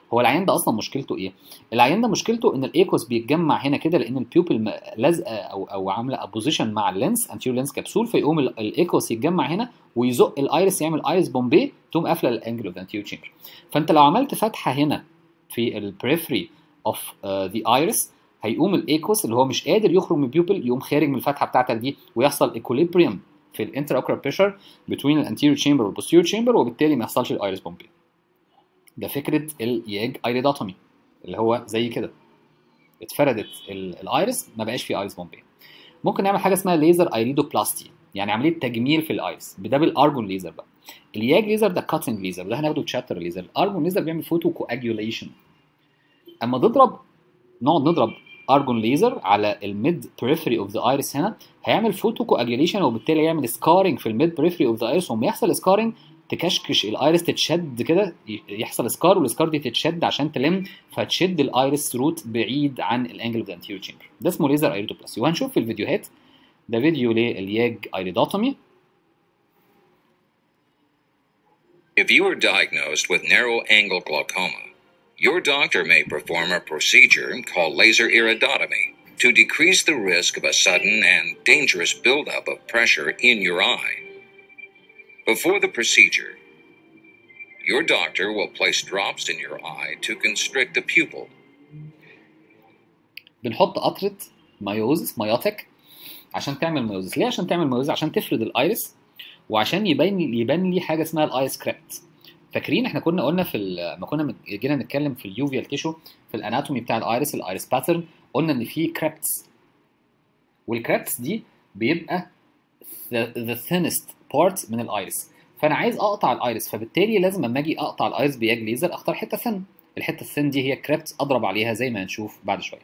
هو العيان ده اصلا مشكلته ايه العيان ده مشكلته ان الايكوس بيتجمع هنا كده لان البيوبل م- لازقه او او عامله ابوزيشن مع اللينس انتيريور لينس كبسول فيقوم ال- الايكوس يتجمع هنا ويزق الايرس يعمل ايرس بومبي تقوم قافله الانجل اوف انتيريور تشامبر فانت لو عملت فتحه هنا في البريفري اوف ذا ايرس هيقوم الايكوس اللي هو مش قادر يخرج من البيوبل يقوم خارج من الفتحه بتاعتك دي ويحصل ايكوليبريم في الانتر اوكولار بريشر بين الانتيريور تشامبر والبوستيريور تشامبر وبالتالي ما يحصلش الايرس بومبي ده فكره الياج ايريدوتومي اللي هو زي كده اتفردت ال- الايرس ما بقاش فيه ايرس بومبي ممكن نعمل حاجه اسمها ليزر ايريدوبلاستي يعني عمليه تجميل في الايرس ده بالارجون ليزر بقى الياج ليزر ده كاتنج ليزر ده هناخده تشابتر ليزر الارجون ليزر بيعمل فوتو كواجيوليشن اما تضرب نقعد نضرب ارجون ليزر على الميد بريفري اوف ذا ايرس هنا هيعمل فوتو كواجيوليشن وبالتالي يعمل سكارنج في الميد بريفري اوف ذا ايرس وما يحصل سكارنج تكشكش الايرس تتشد كده ي- يحصل سكار والسكار دي تتشد عشان تلم فتشد الايرس روت بعيد عن الانجل اوف ذا انتيريور تشامبر ده اسمه ليزر ايريدوبلاسي وهنشوف في الفيديوهات ده فيديو للياج ايريدوتومي If you are diagnosed with narrow angle glaucoma, your doctor may perform a procedure called laser iridotomy to decrease the risk of a sudden and dangerous buildup of pressure in your eye. Before the procedure, your doctor will place drops in your eye to constrict the pupil. بنحط قطره مايوزس مايوتك عشان تعمل مايوزس ليه عشان تعمل مايوزس عشان تفرد الايرس وعشان يبان يبان لي حاجه اسمها الايس كريبت فاكرين احنا كنا قلنا في ال- لما كنا مت- جينا نتكلم في اليوفيال تيشو في الاناتومي بتاع الايرس الايرس باترن قلنا ان في كريبتس والكريبتس دي بيبقى the, the thinnest part من الايرس فانا عايز اقطع الايرس فبالتالي لازم اما اجي اقطع الايرس بياج ليزر اختار حته ثن الحته الثن دي هي كريبتس اضرب عليها زي ما هنشوف بعد شويه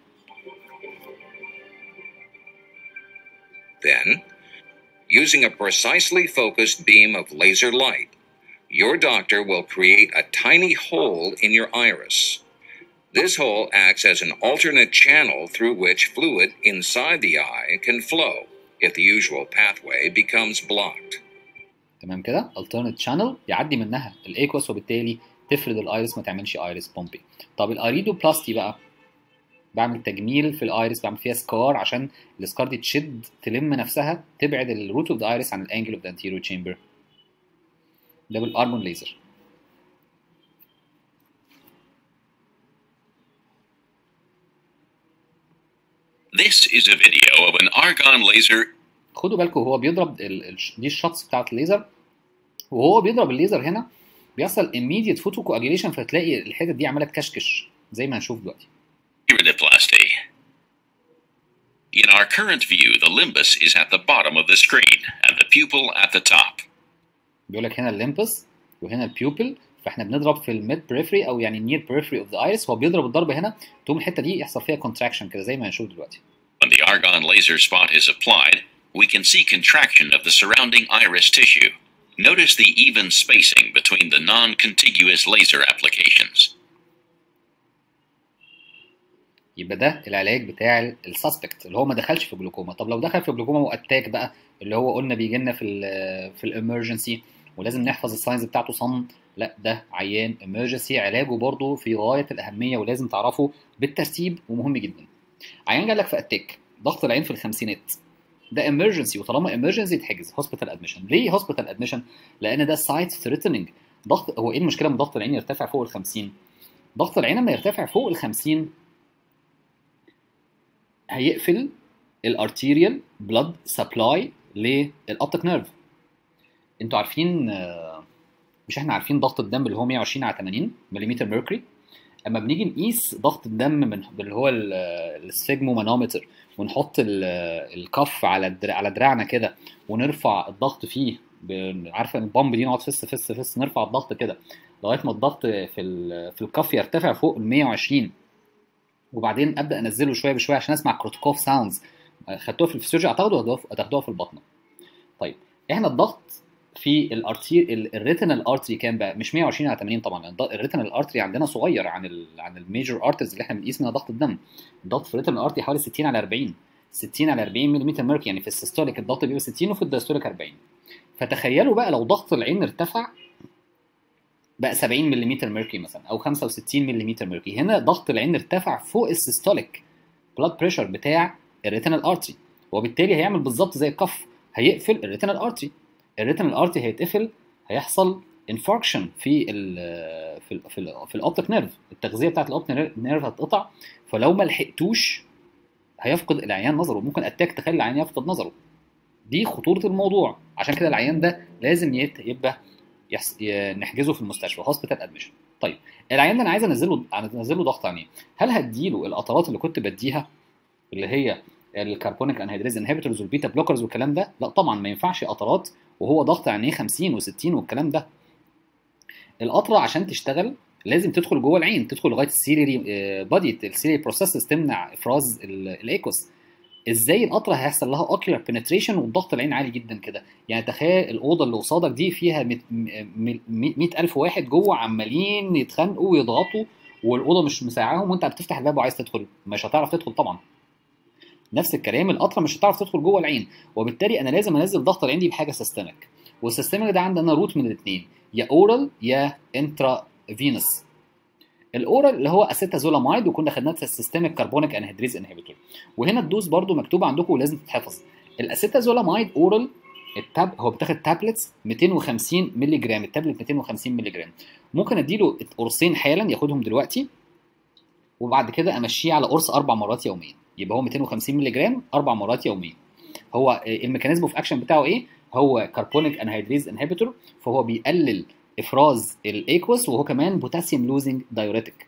Then, using a precisely focused beam of laser light, your doctor will create a tiny hole in your iris. This hole acts as an alternate channel through which fluid inside the eye can flow if the usual pathway becomes blocked. تمام كده alternate channel يعدي منها الايكوس وبالتالي تفرد الايرس ما تعملش ايرس بومبي طب الايريدوبلاستي بقى بعمل تجميل في الايرس بعمل فيها سكار عشان السكار دي تشد تلم نفسها تبعد الروت اوف ذا ايرس عن الانجل اوف ذا انتيريور تشامبر ده بالارمون ليزر This is a video of an argon laser خدوا بالكم وهو بيضرب ال... ال... دي الشوتس بتاعت الليزر وهو بيضرب الليزر هنا بيحصل immediate photo coagulation فتلاقي الحتت دي عماله تكشكش زي ما هنشوف دلوقتي iridoplasty. In our current view, the limbus is at the bottom of the screen and the pupil at the top. بيقول لك هنا الليمبس وهنا البيوبل فاحنا بنضرب في الميد بريفري او يعني النير بريفري اوف ذا ايرس هو بيضرب الضربه هنا تقوم الحته دي يحصل فيها كونتراكشن كده زي ما هنشوف دلوقتي When the argon laser spot is applied, we can see contraction of the surrounding iris tissue. Notice the even spacing between the non contiguous laser applications. يبقى ده العلاج بتاع السسبكت اللي هو ما دخلش في جلوكوما طب لو دخل في جلوكوما واتاك بقى اللي هو قلنا بيجي لنا في ال في الامرجنسي ولازم نحفظ الساينز بتاعته صم لا ده عيان امرجنسي علاجه برضه في غايه الاهميه ولازم تعرفه بالترتيب ومهم جدا عيان جالك في اتاك ضغط العين في الخمسينات ده امرجنسي وطالما امرجنسي يتحجز هوسبيتال ادميشن ليه هوسبيتال ادميشن لان ده سايت ثريتنينج ضغط هو ايه المشكله من ضغط العين يرتفع فوق ال 50 ضغط العين لما يرتفع فوق ال 50 هيقفل الارتيريال بلاد سبلاي للاوبتيك نيرف انتوا عارفين آه، مش احنا عارفين ضغط الدم اللي هو 120 على 80 ملم ميركوري اما بنيجي نقيس ضغط الدم من اللي هو ال- السفيجمومانومتر ونحط ال- الكف على الدرع على دراعنا كده ونرفع الضغط فيه ب- عارفه البامب دي نقعد فس فس فس نرفع الضغط كده لغايه ما الضغط في ال- في الكف يرتفع فوق ال 120 وبعدين ابدا انزله شويه بشويه عشان اسمع كروتكوف ساوندز خدتوها في الفسيولوجي اعتقد هتاخدوها في البطنه طيب احنا الضغط في الارتي الريتينال ارتري كام بقى مش 120 على 80 طبعا الض- الريتينال ارتري عندنا صغير عن ال عن الميجور ارترز اللي احنا بنقيس منها ضغط الدم الضغط في الريتينال ارتري حوالي 60 على 40 60 على 40 ملم ميركوري يعني في السيستوليك الضغط بيبقى 60 وفي الدايستوليك 40 فتخيلوا بقى لو ضغط العين ارتفع بقى 70 ملم ميركوري مثلا او 65 ملم ميركوري هنا ضغط العين ارتفع فوق السيستوليك بلاد بريشر بتاع الريتينال ارتري وبالتالي هيعمل بالظبط زي الكف هيقفل الريتينال ارتري الريتينال ارتري هيتقفل هيحصل انفاركشن في ال في ال في, ال في الاوبتيك نيرف التغذيه بتاعت الاوبتيك نيرف هتقطع فلو ما لحقتوش هيفقد العيان نظره ممكن اتاك تخلي العيان يفقد نظره دي خطوره الموضوع عشان كده العيان ده لازم يت- يبقى يحس... ي- نحجزه في المستشفى هوسبيتال ادميشن طيب العيان ده انا عايز انزله انزله ضغط عينيه هل هديله القطرات اللي كنت بديها اللي هي الكربونيك انهيدريز انهبيتورز والبيتا بلوكرز والكلام ده لا طبعا ما ينفعش قطرات وهو ضغط عينيه 50 و60 والكلام ده القطره عشان تشتغل لازم تدخل جوه العين تدخل لغايه السيري بادي السيري بروسيسز تمنع افراز ال- الايكوس ازاي القطره هيحصل لها اوكيولار بنتريشن والضغط العين عالي جدا كده يعني تخيل الاوضه اللي قصادك دي فيها 100000 واحد جوه عمالين يتخانقوا ويضغطوا والاوضه مش مساعاهم وانت بتفتح الباب وعايز تدخل مش هتعرف تدخل طبعا نفس الكلام القطره مش هتعرف تدخل جوه العين وبالتالي انا لازم انزل ضغط العين دي بحاجه سيستميك والسيستميك ده عندنا روت من الاثنين يا اورال يا انترا فينوس الاورال اللي هو اسيتازولامايد وكنا خدناه في السيستميك كربونيك انهيدريز انهبيتور وهنا الدوز برضو مكتوبه عندكم ولازم تتحفظ الاسيتازولامايد اورال التاب هو بتاخد تابلتس 250 مللي جرام التابلت 250 مللي جرام ممكن اديله قرصين حالا ياخدهم دلوقتي وبعد كده امشيه على قرص اربع مرات يوميا يبقى هو 250 مللي جرام اربع مرات يوميا هو الميكانيزم اوف اكشن بتاعه ايه هو كربونيك انهيدريز انهبيتور فهو بيقلل افراز الايكوس وهو كمان بوتاسيوم لوزنج دايوريتك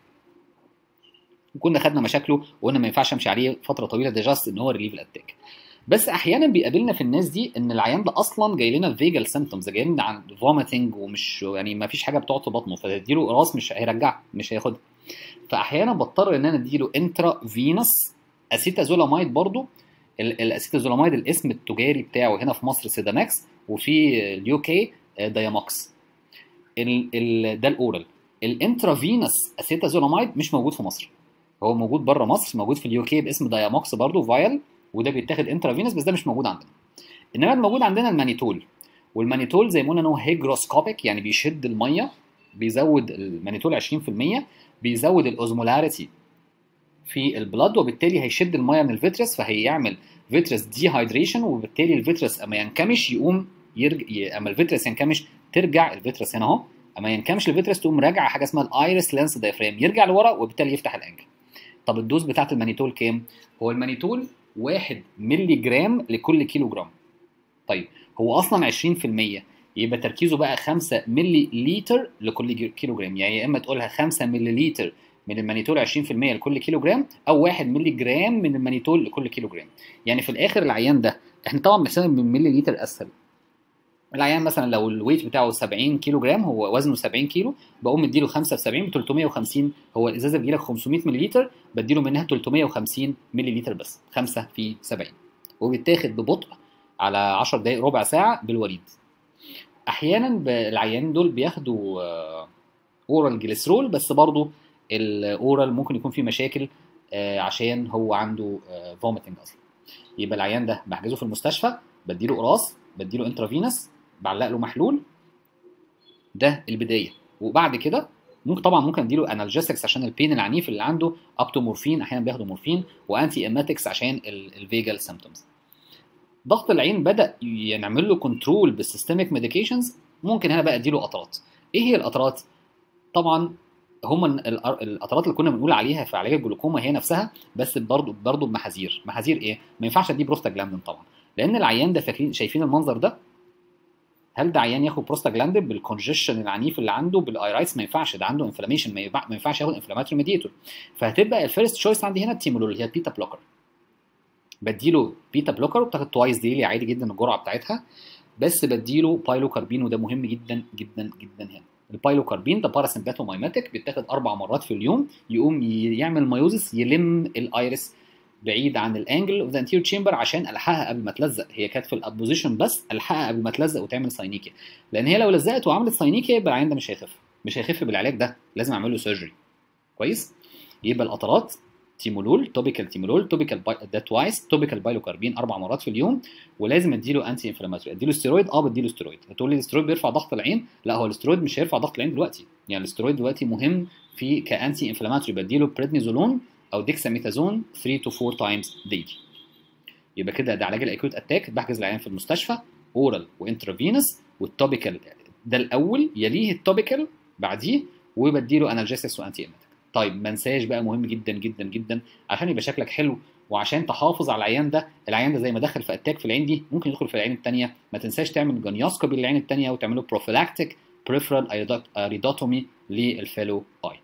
وكنا خدنا مشاكله وقلنا ما ينفعش امشي عليه فتره طويله ده جاست ان هو ريليف الاتاك بس احيانا بيقابلنا في الناس دي ان العيان ده اصلا جاي لنا فيجال سيمتومز جاي لنا عن فوميتنج ومش يعني ما فيش حاجه بتقعد في بطنه فتديله راس مش هيرجعها مش هياخدها فاحيانا بضطر ان انا اديله انترا فينوس اسيتازولامايد برضو ال- الاسيتازولامايد الاسم التجاري بتاعه هنا في مصر سيداماكس وفي اليو كي داياماكس ال ال ده الاورال الانترافينوس اسيتازولامايد مش موجود في مصر هو موجود بره مصر موجود في اليو كي باسم داياماكس برضو فايل وده بيتاخد انترافينوس بس ده مش موجود عندنا انما الموجود عندنا المانيتول والمانيتول زي ما قلنا ان هو هيجروسكوبيك يعني بيشد الميه بيزود المانيتول 20% بيزود الاوزمولاريتي في البلد وبالتالي هيشد الميه من الفيترس فهيعمل فيترس دي هايدريشن وبالتالي الفيترس اما ينكمش يقوم يرجع اما الفيترس ينكمش ترجع الفيترس هنا اهو اما ينكمش الفيترس تقوم راجعه حاجه اسمها الايرس لانس دايفرام يرجع لورا وبالتالي يفتح الانجل طب الدوز بتاعت المانيتول كام هو المانيتول 1 مللي جرام لكل كيلو جرام طيب هو اصلا 20% يبقى تركيزه بقى 5 ملي لتر لكل كيلو جرام يعني يا اما تقولها 5 ملي لتر من المانيتول 20% لكل كيلو جرام او 1 ملي جرام من المانيتول لكل كيلو جرام يعني في الاخر العيان ده احنا طبعا بنحسبها من ملي لتر اسهل العيان مثلا لو الويت بتاعه 70 كيلو جرام هو وزنه 70 كيلو بقوم مديله 5 في 70 ب 350 هو الازازه بتجيلك 500 ملي لتر بديله منها 350 ملي لتر بس 5 في 70 وبيتاخد ببطء على 10 دقائق ربع ساعه بالوريد احيانا ب- العيانين دول بياخدوا آه، اورال جليسرول بس برضو الاورال ممكن يكون فيه مشاكل آه، عشان هو عنده فوميتنج اصلا يبقى العيان ده بحجزه في المستشفى بديله قراص بديله انترافينوس بعلق له محلول ده البدايه وبعد كده ممكن طبعا ممكن اديله انالجيسكس عشان البين العنيف اللي عنده ابتو مورفين احيانا بياخدوا مورفين وانتي ايماتكس عشان الفيجال سيمتومز ضغط العين بدا نعمل له كنترول بالسيستميك ميديكيشنز ممكن هنا بقى اديله قطرات ايه هي القطرات طبعا هما ال- القطرات اللي كنا بنقول عليها في علاج الجلوكوما هي نفسها بس برضه برضه بمحاذير محاذير ايه ما ينفعش اديه بروستاجلاندين طبعا لان العيان ده فاكرين شايفين المنظر ده هل ده عيان ياخد بروستاجلاندين بالكونجيشن العنيف اللي عنده بالايرايتس ما ينفعش ده عنده انفلاميشن ما, ينفع- ما ينفعش ياخد انفلاماتوري ميديتور فهتبقى الفيرست تشويس عندي هنا التيمولول اللي هي البيتا بلوكر بديله بيتا بلوكر وبتاخد توايس ديلي عادي جدا الجرعه بتاعتها بس بديله بايلوكاربين وده مهم جدا جدا جدا هنا البايلوكاربين ده باراسمباتومايماتيك بيتاخد اربع مرات في اليوم يقوم ي- يعمل مايوزس يلم الايرس بعيد عن الانجل اوف ذا انتيريور تشامبر عشان الحقها قبل ما تلزق هي كانت في الابوزيشن بس الحقها قبل ما تلزق وتعمل ساينيكيا لان هي لو لزقت وعملت ساينيكيا يبقى العيان ده مش هيخف مش هيخف بالعلاج ده لازم اعمل له سيرجري كويس يبقى القطرات تيمولول توبيكال تيمولول توبيكال ده توايس توبيكال بايلوكاربين اربع مرات في اليوم ولازم اديله انتي انفلاماتوري اديله ستيرويد اه بديله ستيرويد هتقول لي الاسترويد بيرفع ضغط العين لا هو الاسترويد مش هيرفع ضغط العين دلوقتي يعني الاسترويد دلوقتي مهم في كانتي انفلاماتوري بديله بريدنيزولون او ديكساميثازون 3 to 4 تايمز ديلي يبقى كده ده علاج الاكيوت اتاك بحجز العيان في المستشفى اورال وانترافينوس والتوبيكال ده الاول يليه التوبيكال بعديه وبديله انالجيسيس وانتي ايميتك طيب ما انساش بقى مهم جدا جدا جدا عشان يبقى شكلك حلو وعشان تحافظ على العيان ده العيان ده زي ما دخل في اتاك في العين دي ممكن يدخل في العين الثانيه ما تنساش تعمل جونيوسكوبي للعين الثانيه وتعمله بروفيلاكتيك بريفرال اريدوتومي للفيلو اي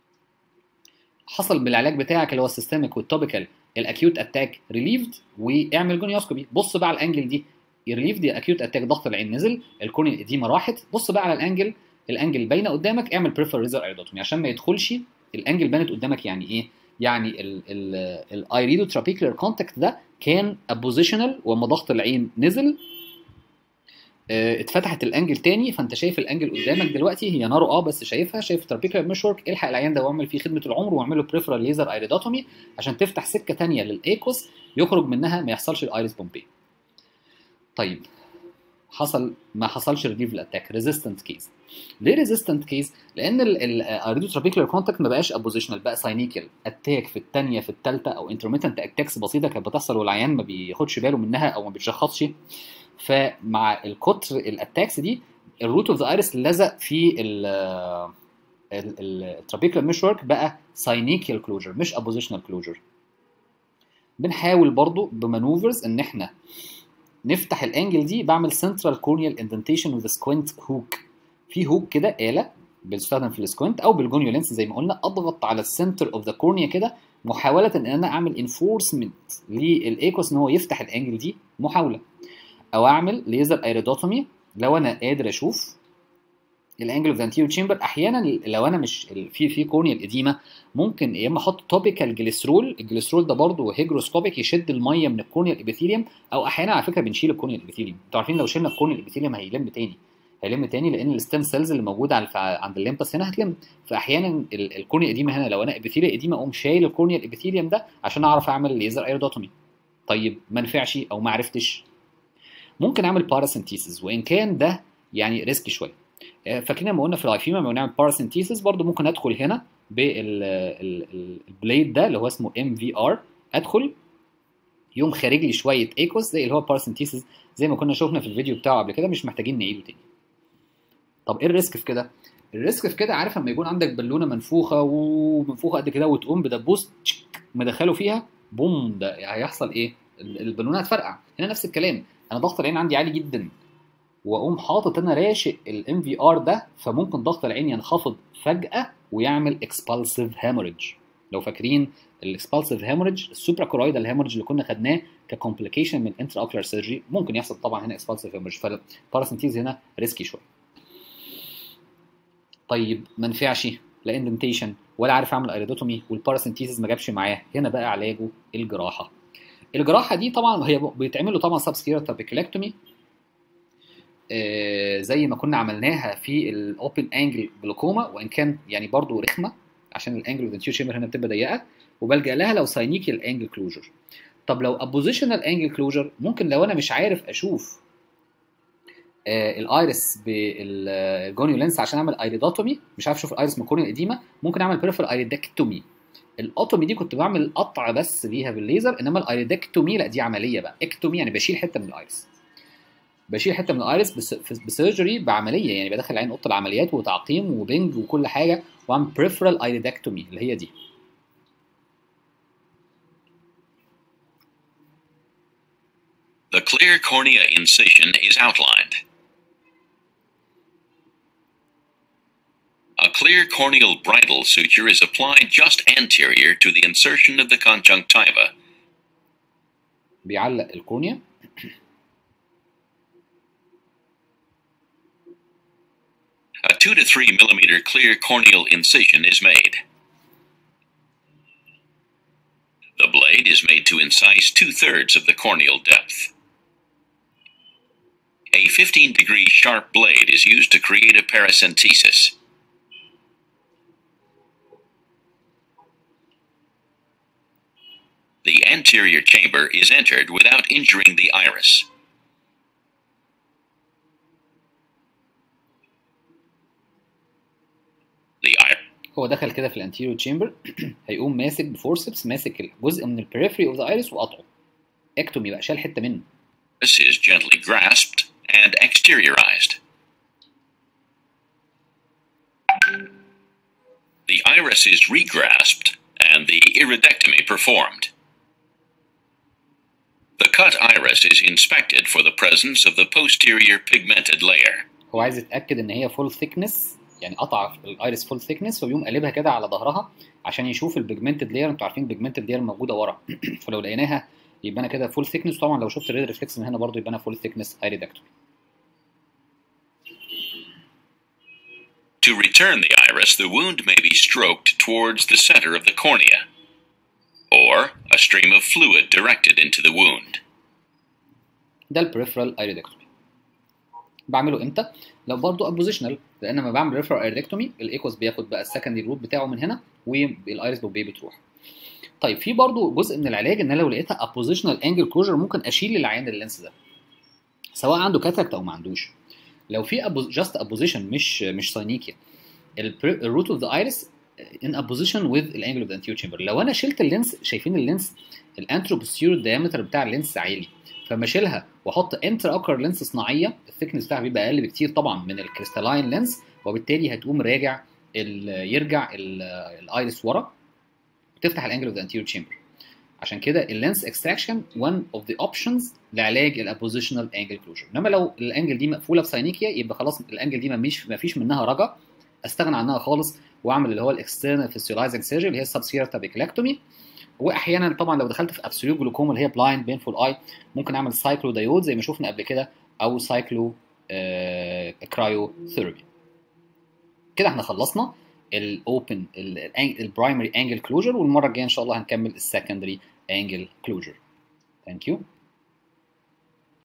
حصل بالعلاج بتاعك اللي هو السيستميك والتوبيكال الاكيوت اتاك ريليفد واعمل جونيوسكوبي بص بقى على الانجل دي ريليف دي اكيوت اتاك ضغط العين نزل الكورنيا الاديمه راحت بص بقى على الانجل الانجل باينه قدامك اعمل بريفر ريزر ايريدوتومي عشان ما يدخلش الانجل بانت قدامك يعني ايه يعني الايريدو ترابيكولار كونتاكت ده كان ابوزيشنال واما ضغط العين نزل اه اتفتحت الانجل تاني فانت شايف الانجل قدامك دلوقتي هي نارو اه بس شايفها شايف الترابيكولار مش ورك الحق العيان ده واعمل فيه خدمه العمر واعمل له بريفرال ليزر ايريدوتومي عشان تفتح سكه تانيه للايكوس يخرج منها ما يحصلش الايريس بومبي طيب حصل ما حصلش ريليف الاتاك ريزيستنت كيس ليه ريزيستنت كيس لان الاريدو ترابيكولار كونتاكت ما بقاش ابوزيشنال بقى ساينيكال اتاك في الثانيه في الثالثه او انترميتنت اتاكس بسيطه كانت بتحصل والعيان ما بياخدش باله منها او ما بيتشخصش فمع الكتر الاتاكس دي الروت اوف ذا ايرس لزق في الترابيكولار مش ورك بقى ساينيكال كلوجر مش ابوزيشنال كلوجر بنحاول برضو بمانوفرز ان احنا نفتح الانجل دي بعمل سنترال كورنيال اندنتيشن وذ سكوينت هوك في هوك كده آلة بتستخدم في السكوينت او بالجونيو لينس زي ما قلنا اضغط على السنتر اوف ذا كورنيا كده محاولة ان انا اعمل انفورسمنت للايكوس ان هو يفتح الانجل دي محاولة او اعمل ليزر ايريدوتومي لو انا قادر اشوف الانجل اوف ذا انتيريور تشامبر احيانا لو انا مش في في كورنيال اديمه ممكن يا اما احط توبيكال جليسرول الجليسرول ده برضه هيجروسكوبيك يشد الميه من الكورنيال ابيثيليوم او احيانا على فكره بنشيل الكورنيال ابيثيليوم انتوا عارفين لو شلنا الكورنيال ابيثيليوم هيلم تاني هيلم تاني لان الستيم سيلز اللي موجوده على عند الليمبس هنا هتلم فاحيانا الكورنيال اديمه هنا لو انا ابيثيليا اديمه اقوم شايل الكورنيال ابيثيليوم ده عشان اعرف اعمل ليزر ايرودوتومي طيب ما نفعش او ما عرفتش ممكن اعمل باراسنتيسيس وان كان ده يعني ريسكي شويه فاكرين لما قلنا في الايفيما لما بنعمل باراسنتيسيس برضو ممكن ادخل هنا بالبليد ده اللي هو اسمه ام في ار ادخل يوم خارج لي شويه ايكوس زي اللي هو باراسنتيسيس زي ما كنا شفنا في الفيديو بتاعه قبل كده مش محتاجين نعيده تاني طب ايه الريسك في كده الريسك في كده عارف لما يكون عندك بالونه منفوخه ومنفوخه قد كده وتقوم بدبوس مدخله فيها بوم ده هيحصل ايه البالونه هتفرقع هنا نفس الكلام انا ضغط العين عندي عالي جدا واقوم حاطط انا راشق الام في ار ده فممكن ضغط العين ينخفض فجاه ويعمل اكسبالسيف هيموريدج لو فاكرين الاكسبالسيف هيموريدج السوبرا كورويدال هيموريدج اللي كنا خدناه ككومبليكيشن من انترا اوكلر سيرجري ممكن يحصل طبعا هنا اكسبالسيف هيموريدج فالباراسنتيز هنا ريسكي شويه طيب ما نفعش لا اندنتيشن ولا عارف اعمل ايريدوتومي والباراسنتيز ما جابش معاه هنا بقى علاجه الجراحه الجراحه دي طبعا هي بيتعمل له طبعا سبسكيرا ترابيكولكتومي آه زي ما كنا عملناها في الاوبن انجل جلوكوما وان كان يعني برضو رخمه عشان الانجل اوف تشامبر هنا بتبقى ضيقه وبلجا لها لو ساينيكال انجل كلوجر طب لو ابوزيشنال انجل كلوجر ممكن لو انا مش عارف اشوف آه الايرس بالجونيو لينس عشان اعمل ايريدوتومي مش عارف اشوف الايرس من الكورنيا القديمه ممكن اعمل بريفر ايريدكتومي الاوتومي دي كنت بعمل قطع بس ليها بالليزر انما الايريدكتومي لا دي عمليه بقى اكتومي يعني بشيل حته من الايرس بشيل حته من الايرس بس بسيرجري بعمليه يعني بدخل العين اوضه العمليات وتعقيم وبنج وكل حاجه واعمل بريفرال ايريدكتومي اللي هي دي The clear cornea incision is outlined. A clear corneal bridle suture is applied just anterior to the insertion of the conjunctiva. بيعلق الكورنيا A 2 to 3 millimeter clear corneal incision is made. The blade is made to incise two thirds of the corneal depth. A 15 degree sharp blade is used to create a paracentesis. The anterior chamber is entered without injuring the iris. The iris. هو دخل كده في الانتيريور تشامبر هيقوم ماسك بفورسبس ماسك جزء من البريفري اوف ذا ايرس وقطعه اكتومي بقى شال حته منه is gently grasped and exteriorized. The iris is regrasped and the iridectomy performed. The cut iris is inspected for the presence of the posterior pigmented layer. هو عايز يتاكد ان هي فول ثيكنس يعني قطع الايرس فول ثيكنس فبيقوم قلبها كده على ظهرها عشان يشوف البيجمنتد لاير انتوا عارفين البيجمنتد لاير موجوده ورا فلو لقيناها يبقى انا كده فول ثيكنس طبعا لو شفت الريد ريفلكس من هنا برضو يبقى انا فول ثيكنس ايريدكتومي To return the iris, the wound may be stroked towards the center of the cornea, or a stream of fluid directed into the wound. ده البريفرال ايريدكتومي بعمله امتى لو برضو ابوزيشنال لان لما بعمل بريفرال ايريدكتومي الايكوس بياخد بقى السكندري روت بتاعه من هنا والايرس بوبيه بتروح طيب في برضو جزء من العلاج ان انا لو لقيتها ابوزيشنال انجل كلوجر ممكن اشيل العين اللينس ده سواء عنده كاتاكت او ما عندوش لو في جاست ابوزيشن مش مش ساينيكيا الروت اوف ذا ايرس ان ابوزيشن وذ الانجل اوف ذا انتيريور تشامبر لو انا شلت اللينس شايفين اللينس الانترو بوستيريور دايمتر بتاع اللينس عالي فلما اشيلها واحط انتر اوكر لينس صناعيه الثيكنس بتاعها بيبقى اقل بكتير طبعا من الكريستالاين لينس وبالتالي هتقوم راجع ال يرجع الايرس ورا وتفتح الانجل اوف ذا انتيريور تشامبر عشان كده اللينس اكستراكشن one اوف ذا اوبشنز لعلاج الابوزيشنال انجل كلوجر انما لو الانجل دي مقفوله بساينيكيا يبقى خلاص الانجل دي مفيش مفيش منها رجا استغنى عنها خالص واعمل اللي هو الاكسترنال فيستولايزنج سيرجري اللي هي السبسيرا تابيكلاكتومي واحيانا طبعا لو دخلت في ابسوليوت جلوكوما اللي هي بلايند بينفول اي ممكن اعمل سايكلو دايود زي ما شفنا قبل كده او سايكلو آه كرايو ثيرابي كده احنا خلصنا الاوبن البرايمري انجل كلوجر والمره الجايه ان شاء الله هنكمل السكندري انجل كلوجر ثانك يو